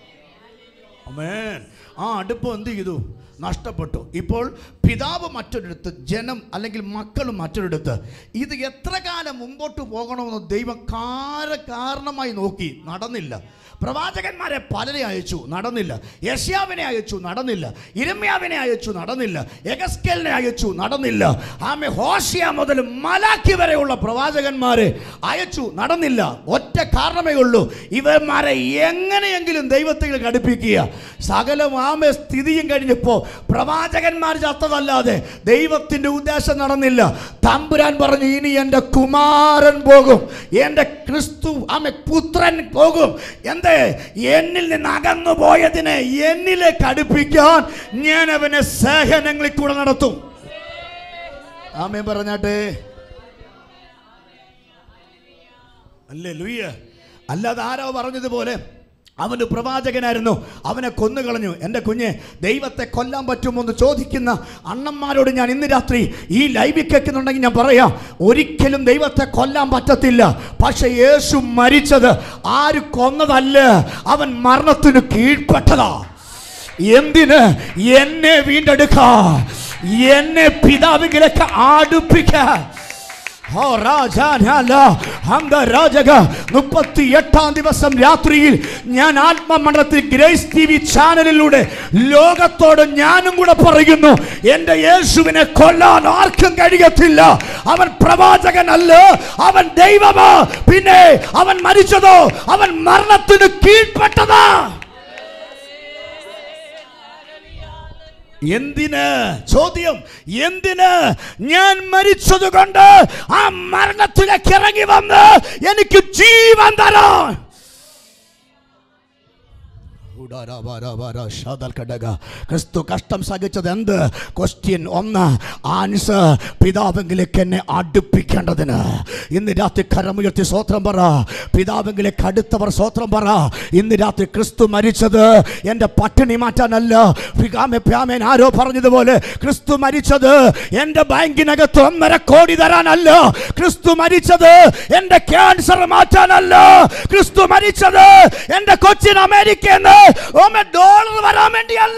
അമേൻ ആ അടുപ്പം എന്ത് ചെയ്തു നഷ്ടപ്പെട്ടു ഇപ്പോൾ പിതാവ് മറ്റൊരിടത്ത് ജനം അല്ലെങ്കിൽ മക്കളും മറ്റൊരിടത്ത് ഇത് എത്ര കാലം മുമ്പോട്ട് പോകണമെന്ന് ദൈവം കാര കാരണമായി നോക്കി നടന്നില്ല പ്രവാചകന്മാരെ പലരെ അയച്ചു നടന്നില്ല യശ്യാവിനെ അയച്ചു നടന്നില്ല ഇരമ്യാവിനെ അയച്ചു നടന്നില്ല എഗസ്കലിനെ അയച്ചു നടന്നില്ല ആമെ ഹോഷിയ മുതൽ മലാക്കി വരെയുള്ള പ്രവാചകന്മാരെ അയച്ചു നടന്നില്ല ഒറ്റ കാരണമേ ഉള്ളൂ ഇവന്മാരെ എങ്ങനെയെങ്കിലും ദൈവത്തിൽ ഘടിപ്പിക്കുക സകലം ആമെ സ്ഥിതിയും കഴിഞ്ഞപ്പോൾ പ്രവാചകന്മാർ ചത്തതല്ലാതെ ദൈവത്തിൻ്റെ ഉദ്ദേശം നടന്നില്ല തമ്പുരാൻ പറഞ്ഞു ഇനി എൻ്റെ കുമാരൻ പോകും എൻ്റെ ക്രിസ്തു ആമെ പുത്രൻ പോകും എന്തേ എന്നിൽ നിന്ന് അകന്നു പോയതിനെ എന്നിലേക്ക് അടുപ്പിക്കാൻ ഞാൻ അവനെ സഹനങ്ങളിൽ കൂടെ നടത്തും ആമേ പറഞ്ഞാട്ടെ അല്ലേ ലൂയ്യ അല്ലാതെ ആരോ പറഞ്ഞതുപോലെ അവന് പ്രവാചകനായിരുന്നു അവനെ കൊന്നുകളഞ്ഞു എൻ്റെ കുഞ്ഞെ ദൈവത്തെ കൊല്ലാൻ പറ്റുമോ എന്ന് ചോദിക്കുന്ന അണ്ണന്മാരോട് ഞാൻ ഇന്ന് രാത്രി ഈ ലൈവിൽ കേൾക്കുന്നുണ്ടെങ്കിൽ ഞാൻ പറയാം ഒരിക്കലും ദൈവത്തെ കൊല്ലാൻ പറ്റത്തില്ല പക്ഷെ യേശു മരിച്ചത് ആര് കൊന്നതല്ല അവൻ മരണത്തിന് കീഴ്പ്പെട്ടതാ എന്തിന് എന്നെ വീണ്ടെടുക്ക എന്നെ പിതാവിലേക്ക് അടുപ്പിക്കാൻ ഓ രാജാനല്ല അങ്ക രാജക മുപ്പത്തി എട്ടാം ദിവസം രാത്രിയിൽ ഞാൻ ആത്മമണ്ഡലത്തിൽ ഗ്രേസ് ടി വി ചാനലിലൂടെ ലോകത്തോട് ഞാനും കൂടെ പറയുന്നു എൻ്റെ യേശുവിനെ കൊല്ലാൻ ആർക്കും കഴിയത്തില്ല അവൻ പ്രവാചകനല്ല അവൻ ദൈവമാ പിന്നെ അവൻ മരിച്ചതോ അവൻ മരണത്തിന് കീഴ്പ്പെട്ടതാ എന്തിന് ചോദ്യം എന്തിന് ഞാൻ മരിച്ചത് കൊണ്ട് ആ മരണത്തിലേക്ക് ഇറങ്ങി വന്ന് എനിക്ക് ജീവൻ തരാൻ ക്രിസ്തു കഷ്ടം സഹിച്ചത് എന്ത് ക്വസ്റ്റ്യൻ ഒന്ന് ആൻസർ പിതാവെങ്കിലേക്ക് എന്നെ അടുപ്പിക്കേണ്ടതിന് ഇന്ന് രാത്രി കരമുയർത്തി സ്വോത്രം പറ പിതാവെങ്കിലേക്ക് അടുത്തവർ സ്വോത്രം പറ ഇന്ന് രാത്രി ക്രിസ്തു മരിച്ചത് എൻ്റെ പട്ടിണി മാറ്റാനല്ല പികാമെ പ്യാമേൻ ആരോ പറഞ്ഞതുപോലെ ക്രിസ്തു മരിച്ചത് എൻ്റെ ബാങ്കിനകത്ത് ഒന്നര കോടി തരാനല്ല ക്രിസ്തു മരിച്ചത് എൻ്റെ ക്യാൻസർ മാറ്റാനല്ല ക്രിസ്തു മരിച്ചത് എൻ്റെ കൊച്ചിൻ അമേരിക്കയിൽ നിന്ന് ഡോളർ വരാൻ വേണ്ടിയല്ല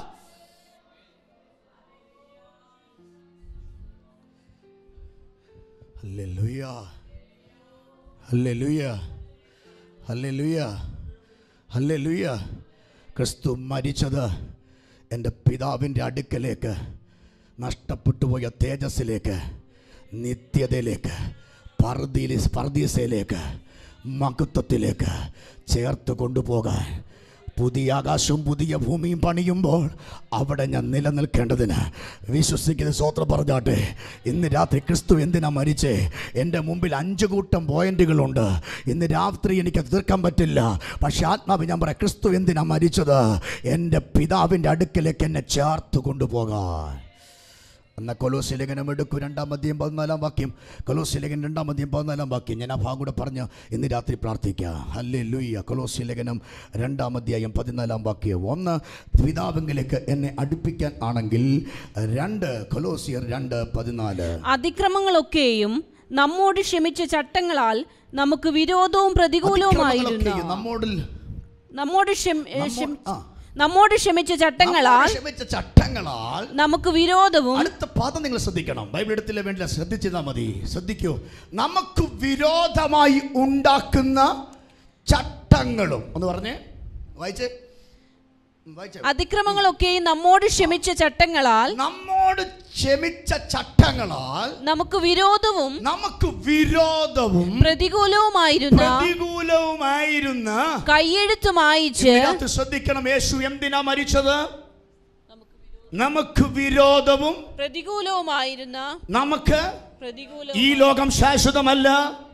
ഹല്ലേലൂയ ഹല്ലേലൂയ ഹല്ലേലൂയ ഹല്ലേലൂയ ക്രിസ്തു മരിച്ചത് എൻ്റെ പിതാവിൻ്റെ അടുക്കലേക്ക് നഷ്ടപ്പെട്ടു പോയ തേജസ്സിലേക്ക് നിത്യതയിലേക്ക് പർദീലി പർദീസയിലേക്ക് മഹത്വത്തിലേക്ക് ചേർത്ത് കൊണ്ടുപോകാൻ പുതിയ ആകാശവും പുതിയ ഭൂമിയും പണിയുമ്പോൾ അവിടെ ഞാൻ നിലനിൽക്കേണ്ടതിന് വിശ്വസിക്കുന്ന സ്വോത്രം പറഞ്ഞാട്ടെ ഇന്ന് രാത്രി ക്രിസ്തു എന്തിനാ മരിച്ചേ എൻ്റെ മുമ്പിൽ അഞ്ച് കൂട്ടം പോയിന്റുകളുണ്ട് ഇന്ന് രാത്രി എനിക്ക് തീർക്കാൻ പറ്റില്ല പക്ഷെ ആത്മാവ് ഞാൻ പറയാം ക്രിസ്തു എന്തിനാ മരിച്ചത് എൻ്റെ പിതാവിൻ്റെ അടുക്കലേക്ക് എന്നെ ചേർത്ത് കൊണ്ടുപോകാൻ എന്ന കൊലോസി ലേഖനം എടുക്കൂ രണ്ടാം മദ്യം പതിനാലാം വാക്യം കൊലോസി ലേഖനം രണ്ടാം മദ്യം പതിനാലാം വാക്യം ഞാൻ ആ ഭാഗം കൂടെ പറഞ്ഞ് ഇന്ന് രാത്രി പ്രാർത്ഥിക്കാം അല്ലേ ലൂയ്യ കൊലോസി ലേഖനം രണ്ടാം അധ്യായം പതിനാലാം വാക്യം ഒന്ന് പിതാവെങ്കിലേക്ക് എന്നെ അടുപ്പിക്കാൻ ആണെങ്കിൽ രണ്ട് കൊലോസിയർ രണ്ട് പതിനാല് അതിക്രമങ്ങളൊക്കെയും നമ്മോട് ക്ഷമിച്ച ചട്ടങ്ങളാൽ നമുക്ക് വിരോധവും പ്രതികൂലവുമായിരുന്ന അതിക്രമങ്ങളൊക്കെയും നമ്മോട് നമ്മോട് ക്ഷമ- ഏ, നമ്മോ- ക്ഷമ- ആ. നമ്മോട് ക്ഷമിച്ച ചട്ടങ്ങളാൽ നമ്മോട് ക്ഷമിച്ച ചട്ടങ്ങളാൽ നമുക്ക് വിരോധവും അടുത്ത പാദം നിങ്ങൾ ശ്രദ്ധിക്കണം ബൈബിൾ എടുത്തില്ല വേണ്ടില്ല ശ്രദ്ധിച്ചാൽ മതി ശ്രദ്ധിക്കൂ നമുക്ക് വിരോധമായി ഉണ്ടാക്കുന്ന ചട്ടങ്ങളും ഒന്ന് പറഞ്ഞേ വായിച്ചേ ഉം, വായിച്ചേ അതിക്രമങ്ങളൊക്കെയും നമ്മോട് ക്ഷമിച്ച ചട്ടങ്ങളാൽ നമ്മോട് ക്ഷമിച്ച ചട്ടങ്ങളാൽ നമുക്ക് വിരോധവും നമുക്ക് വിരോധവും പ്രതികൂലവുമായിരുന്ന പ്രതികൂലവുമായിരുന്ന കൈയെഴുത്ത് മായിച്ച് ഇതിനകത്ത് ശ്രദ്ധിക്കണം യേശു എന്തിനാ മരിച്ചത് നമുക്ക് വിരോധവും പ്രതികൂലവുമായിരുന്ന നമുക്ക് പ്രതികൂല ഈ ലോകം ശാശ്വതമല്ല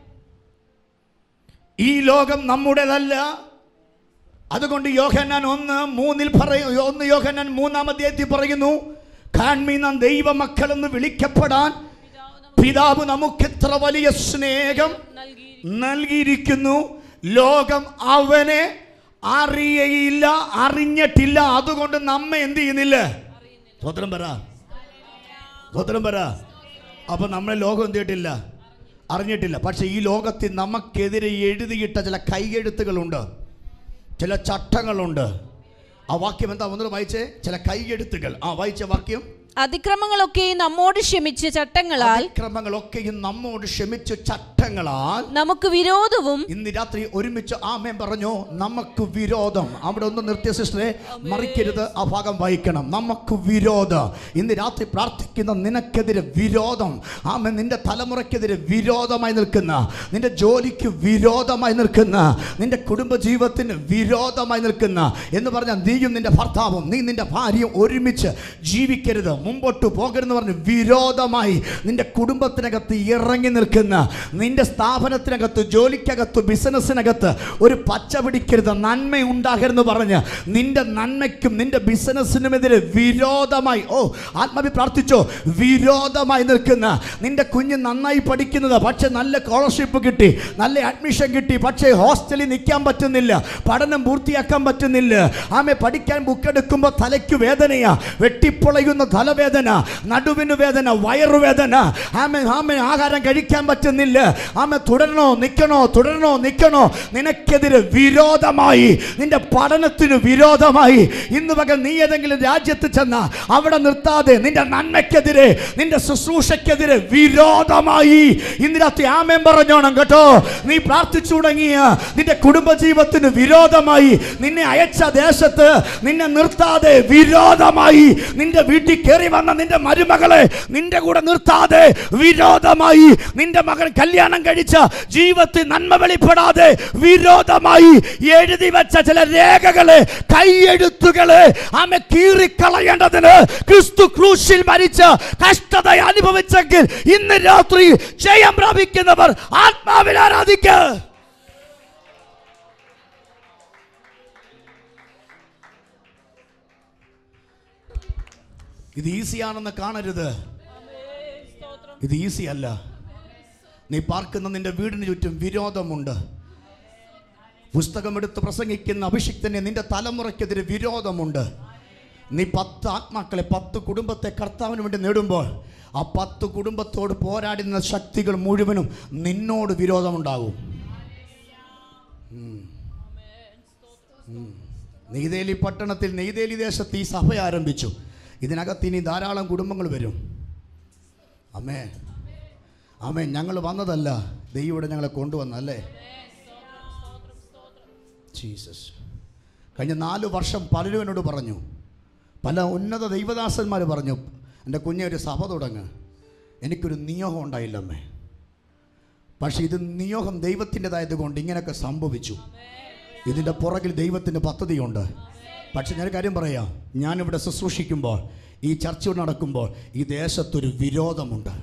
ഈ ലോകം നമ്മുടേതല്ല അതുകൊണ്ട് യോഹന്നാൻ ഒന്ന് മൂന്നിൽ പറയും ഒന്ന് യോഹന്നാൻ മൂന്നാം അധ്യായത്തിൽ പറയുന്നു കാൺമീ നാം ദൈവമക്കളെന്ന് വിളിക്കപ്പെടാൻ പിതാവ് നമുക്ക് എത്ര വലിയ സ്നേഹം നൽകി നൽകിയിരിക്കുന്നു ലോകം അവനെ അറിയയില്ല അറിഞ്ഞിട്ടില്ല അതുകൊണ്ട് നമ്മെ എന്ത് ചെയ്യുന്നില്ല സ്വത്രം പറ സ്വത്രം പറ അപ്പൊ നമ്മളെ ലോകം എന്ത് ചെയ്തിട്ടില്ല അറിഞ്ഞിട്ടില്ല പക്ഷെ ഈ ലോകത്തിൽ നമുക്കെതിരെ എഴുതിയിട്ട ചില കൈയെഴുത്തുകളുണ്ട് ചില ചട്ടങ്ങളുണ്ട് ആ വാക്യം എന്താ ഒന്നുകൂടെ വായിച്ചേ ചില കൈയെഴുത്തുകൾ ആ വായിച്ച വാക്യം അതിക്രമങ്ങളൊക്കെയും നമ്മോട് ക്ഷമിച്ച ചട്ടങ്ങളാൽ അതിക്രമങ്ങളൊക്കെയും നമ്മോട് ക്ഷമിച്ച ചട്ടങ്ങളാൽ നമുക്ക് വിരോധവും ഇന്ന് രാത്രി ഒരുമിച്ച് ആമേൻ പറഞ്ഞു നമുക്ക് വിരോധം അവിടെ ഒന്ന് നിർത്തിയ സിസ്റ്ററെ മറിക്കരുത് ആ ഭാഗം വായിക്കണം നമുക്ക് വിരോധം ഇന്ന് രാത്രി പ്രാർത്ഥിക്കുന്ന നിനക്കെതിരെ വിരോധം ആമേൻ നിന്റെ തലമുറയ്ക്കെതിരെ വിരോധമായി നിൽക്കുന്ന നിന്റെ ജോലിക്ക് വിരോധമായി നിൽക്കുന്ന നിന്റെ കുടുംബജീവിതത്തിന് വിരോധമായി നിൽക്കുന്ന എന്ന് പറഞ്ഞാൽ നീയും നിന്റെ ഭർത്താവും നീ നിന്റെ ഭാര്യയും ഒരുമിച്ച് ജീവിക്കരുത് മുമ്പോട്ട് പോകരുതെന്ന് പറഞ്ഞ് വിരോധമായി നിന്റെ കുടുംബത്തിനകത്ത് ഇറങ്ങി നിൽക്കുന്ന നിന്റെ സ്ഥാപനത്തിനകത്ത് ജോലിക്കകത്ത് ബിസിനസ്സിനകത്ത് ഒരു പച്ച പിടിക്കരുത് നന്മ ഉണ്ടാകരുതെന്ന് പറഞ്ഞ് നിന്റെ നന്മയ്ക്കും നിന്റെ ബിസിനസ്സിനുമെതിരെ വിരോധമായി ഓ ആത്മാവി പ്രാർത്ഥിച്ചോ വിരോധമായി നിൽക്കുന്ന നിന്റെ കുഞ്ഞ് നന്നായി പഠിക്കുന്നത് പക്ഷെ നല്ല സ്കോളർഷിപ്പ് കിട്ടി നല്ല അഡ്മിഷൻ കിട്ടി പക്ഷേ ഹോസ്റ്റലിൽ നിൽക്കാൻ പറ്റുന്നില്ല പഠനം പൂർത്തിയാക്കാൻ പറ്റുന്നില്ല ആമെ പഠിക്കാൻ ബുക്ക് എടുക്കുമ്പോൾ തലയ്ക്ക് വേദനയാ വെട്ടിപ്പൊളയുന്ന തലവേദന നടുവിന് വേദന വയറുവേദന ആമെ ആമെ ആഹാരം കഴിക്കാൻ പറ്റുന്നില്ല ആമെ തുടരണോ നിൽക്കണോ തുടരണോ നിൽക്കണോ നിനക്കെതിരെ വിരോധമായി നിന്റെ പഠനത്തിന് വിരോധമായി ഇന്ന് പകൽ നീ ഏതെങ്കിലും രാജ്യത്ത് ചെന്ന അവിടെ നിർത്താതെ നിന്റെ നന്മയ്ക്കെതിരെ നിന്റെ ശുശ്രൂഷയ്ക്കെതിരെ വിരോധമായി ഇന്ന് രാത്രി ആമേൻ പറഞ്ഞോണം കേട്ടോ നീ പ്രാർത്ഥിച്ചു തുടങ്ങിയ നിന്റെ കുടുംബജീവിതത്തിന് വിരോധമായി നിന്നെ അയച്ച ദേശത്ത് നിന്നെ നിർത്താതെ വിരോധമായി നിന്റെ വീട്ടിൽ കയറി വന്ന നിന്റെ മരുമകളെ നിന്റെ കൂടെ നിർത്താതെ വിരോധമായി നിന്റെ മകൻ കല്യാണം കഴിച്ച ജീവിതത്തിൽ നന്മ വെളിപ്പെടാതെ വിരോധമായി എഴുതി വെച്ച ചില രേഖകളെ കൈയെഴുത്തുകളെ ആമെ കീറിക്കളയേണ്ടതിന് ക്രിസ്തു ക്രൂശിൽ മരിച്ച കഷ്ടത അനുഭവിച്ചെങ്കിൽ ഇന്ന് രാത്രി ജയം പ്രാപിക്കുന്നവർ ആത്മാവിൽ ആരാധിക്കുക ഇത് ഈസിയാണെന്ന് കാണരുത് ഇത് ഈസി അല്ല നീ പാർക്കുന്ന നിന്റെ വീടിന് ചുറ്റും വിരോധമുണ്ട് പുസ്തകമെടുത്ത് പ്രസംഗിക്കുന്ന അഭിഷിക്തനെ നിന്റെ തലമുറയ്ക്കെതിരെ വിരോധമുണ്ട് നീ പത്ത് ആത്മാക്കളെ പത്ത് കുടുംബത്തെ കർത്താവിന് വേണ്ടി നേടുമ്പോൾ ആ പത്ത് കുടുംബത്തോട് പോരാടുന്ന ശക്തികൾ മുഴുവനും നിന്നോട് വിരോധമുണ്ടാകും ഉം. ഉം. നെയ്തേലി പട്ടണത്തിൽ നെയ്തേലി ദേശത്ത് ഈ സഭ ആരംഭിച്ചു ഇതിനകത്ത് ഇനി ധാരാളം കുടുംബങ്ങൾ വരും അമ്മേ അമ്മേ ഞങ്ങൾ വന്നതല്ല ദൈവം ഇവിടെ ഞങ്ങളെ കൊണ്ടുവന്നല്ലേ ജീസസ് കഴിഞ്ഞ നാല് വർഷം പലരും എന്നോട് പറഞ്ഞു പല ഉന്നത ദൈവദാസന്മാർ പറഞ്ഞു എൻ്റെ കുഞ്ഞെ ഒരു സഭ തുടങ്ങ് എനിക്കൊരു നിയോഗം ഉണ്ടായില്ലമ്മേ പക്ഷേ ഇത് നിയോഗം ദൈവത്തിൻ്റെതായത് കൊണ്ട് ഇങ്ങനെയൊക്കെ സംഭവിച്ചു ഇതിൻ്റെ പുറകിൽ ദൈവത്തിൻ്റെ പദ്ധതിയുണ്ട് പക്ഷെ ഞാൻ കാര്യം പറയാം ഞാനിവിടെ ശുശ്രൂഷിക്കുമ്പോൾ ഈ ചർച്ച നടക്കുമ്പോൾ ഈ ദേശത്തൊരു വിരോധമുണ്ട്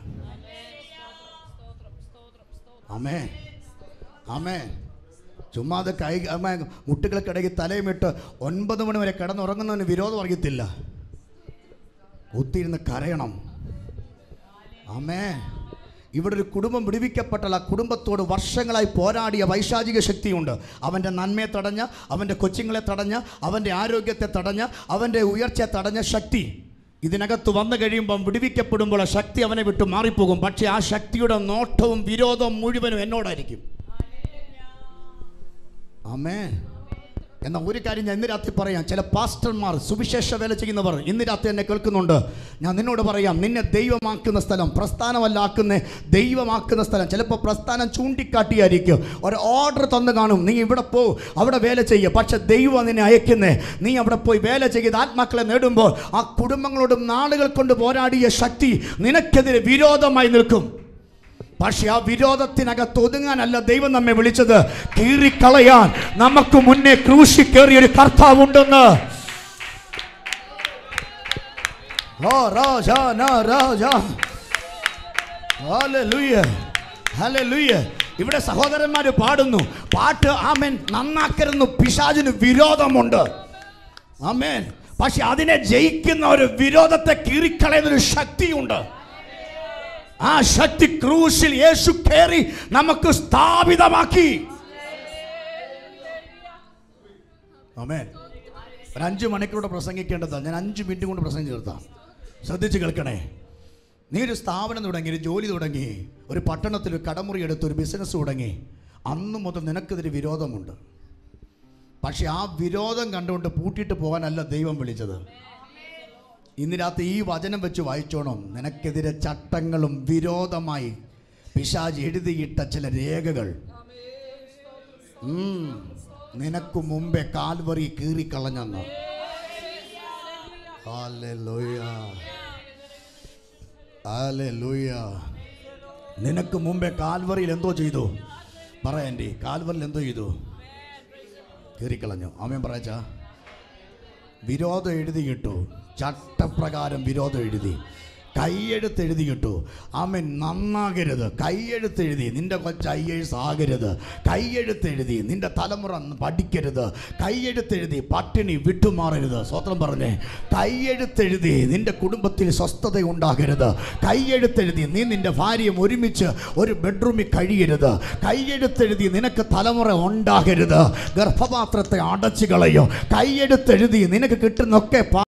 അമേ അമേ ചുമ്മാതെ കൈ അമ്മ മുട്ടുകൾക്കിടയിൽ തലയുമിട്ട് ഒൻപത് മണി വരെ കിടന്നുറങ്ങുന്നതിന് വിരോധം അറിയത്തില്ല ഒത്തിരുന്ന് കരയണം അമ്മേ ഇവിടെ ഒരു കുടുംബം വിടുവിക്കപ്പെട്ടാൽ ആ കുടുംബത്തോട് വർഷങ്ങളായി പോരാടിയ വൈശാചിക ശക്തിയുണ്ട് അവൻ്റെ നന്മയെ തടഞ്ഞ അവൻ്റെ കൊച്ചുങ്ങളെ തടഞ്ഞ അവൻ്റെ ആരോഗ്യത്തെ തടഞ്ഞ അവൻ്റെ ഉയർച്ചയെ തടഞ്ഞ ശക്തി ഇതിനകത്ത് വന്നു കഴിയുമ്പം വിടുവിക്കപ്പെടുമ്പോൾ ആ ശക്തി അവനെ വിട്ട് മാറിപ്പോകും പക്ഷേ ആ ശക്തിയുടെ നോട്ടവും വിരോധവും മുഴുവനും എന്നോടായിരിക്കും ആമേ എന്നാൽ ഒരു കാര്യം ഞാൻ ഇന്ന് രാത്രി പറയാം ചില പാസ്റ്റർമാർ സുവിശേഷ വേല ചെയ്യുന്നവർ ഇന്ന് രാത്രി എന്നെ കേൾക്കുന്നുണ്ട് ഞാൻ നിന്നോട് പറയാം നിന്നെ ദൈവമാക്കുന്ന സ്ഥലം പ്രസ്ഥാനമല്ല ആക്കുന്ന ദൈവമാക്കുന്ന സ്ഥലം ചിലപ്പോൾ പ്രസ്ഥാനം ചൂണ്ടിക്കാട്ടിയായിരിക്കും ഒരു ഓർഡർ തന്നു കാണും നീ ഇവിടെ പോ അവിടെ വേല ചെയ്യുക പക്ഷെ ദൈവം നിന്നെ അയക്കുന്നേ നീ അവിടെ പോയി വേല ചെയ്ത് ആത്മാക്കളെ നേടുമ്പോൾ ആ കുടുംബങ്ങളോടും നാളുകൾ കൊണ്ട് പോരാടിയ ശക്തി നിനക്കെതിരെ വിരോധമായി നിൽക്കും പക്ഷെ ആ വിരോധത്തിനകത്ത് ഒതുങ്ങാനല്ല ദൈവം നമ്മെ വിളിച്ചത് കീറിക്കളയാൻ നമുക്ക് മുന്നേ ക്രൂശി കയറിയ ഒരു കർത്താവുണ്ടെന്ന് ഓ രാജാ നാ രാജാ ഹല്ലേലൂയ ഹല്ലേലൂയ ഇവിടെ സഹോദരന്മാര് പാടുന്നു പാട്ട് ആമേൻ നന്നാക്കരുന്നു പിശാചിന് വിരോധമുണ്ട് ആമേൻ പക്ഷെ അതിനെ ജയിക്കുന്ന ഒരു വിരോധത്തെ കീറിക്കളയുന്ന ഒരു ശക്തിയുണ്ട് ആ ശക്തി ക്രൂശിൽ യേശു കയറി നമുക്ക് സ്ഥാപിതമാക്കി ആമേൻ ഒരു അഞ്ച് മണിക്കൂടെ പ്രസംഗിക്കേണ്ടതാണ് ഞാൻ അഞ്ച് മിനിറ്റ് കൊണ്ട് പ്രസംഗിച്ച് നിർത്താം ശ്രദ്ധിച്ച് കേൾക്കണേ നീ ഒരു സ്ഥാപനം തുടങ്ങി ഒരു ജോലി തുടങ്ങി ഒരു പട്ടണത്തിൽ ഒരു കടമുറി എടുത്ത് ഒരു ബിസിനസ് തുടങ്ങി അന്ന് മുതൽ നിനക്കെതിരെ വിരോധമുണ്ട് പക്ഷെ ആ വിരോധം കണ്ടുകൊണ്ട് പൂട്ടിയിട്ട് പോകാനല്ല ദൈവം വിളിച്ചത് ഇന്ന് രാത്രി ഈ വചനം വെച്ച് വായിച്ചോണം നിനക്കെതിരെ ചട്ടങ്ങളും വിരോധമായി പിശാജ് എഴുതിയിട്ട ചില രേഖകൾ ഉം, നിനക്ക് മുമ്പേ കാൽവറി കീറിക്കളഞ്ഞെന്ന് ഹല്ലേലൂയ. ഹല്ലേലൂയ. നിനക്ക് മുമ്പേ കാൽവറിയിൽ എന്തോ ചെയ്തു പറയണ്ടി കാൽവറിയിൽ എന്തോ ചെയ്തു കീറിക്കളഞ്ഞു ആമേൻ പറയച്ചാ വിരോധം എഴുതി കിട്ടു ചട്ടപ്രകാരം വിരോധം എഴുതി കൈയെഴുത്ത് എഴുതി കിട്ടു ആമൻ നന്നാകരുത് കൈയെഴുത്ത് എഴുതി നിന്റെ കൊച്ച് ഐ എസ് ആകരുത് കൈയെഴുത്ത് എഴുതി നിന്റെ തലമുറ പഠിക്കരുത് കൈയെഴുത്ത് എഴുതി പട്ടിണി വിട്ടുമാറരുത് സ്വത്രം പറഞ്ഞേ കൈയെഴുത്ത് എഴുതി നിന്റെ കുടുംബത്തിൽ സ്വസ്ഥത ഉണ്ടാകരുത് കൈയെഴുത്തെഴുതി നീ നിന്റെ ഭാര്യയും ഒരുമിച്ച് ഒരു ബെഡ്റൂമിൽ കഴിയരുത് കൈയെഴുത്തെഴുതി നിനക്ക് തലമുറ ഉണ്ടാകരുത് ഗർഭപാത്രത്തെ അടച്ചു കളയോ കൈയെഴുത്തെഴുതി നിനക്ക് കിട്ടുന്നൊക്കെ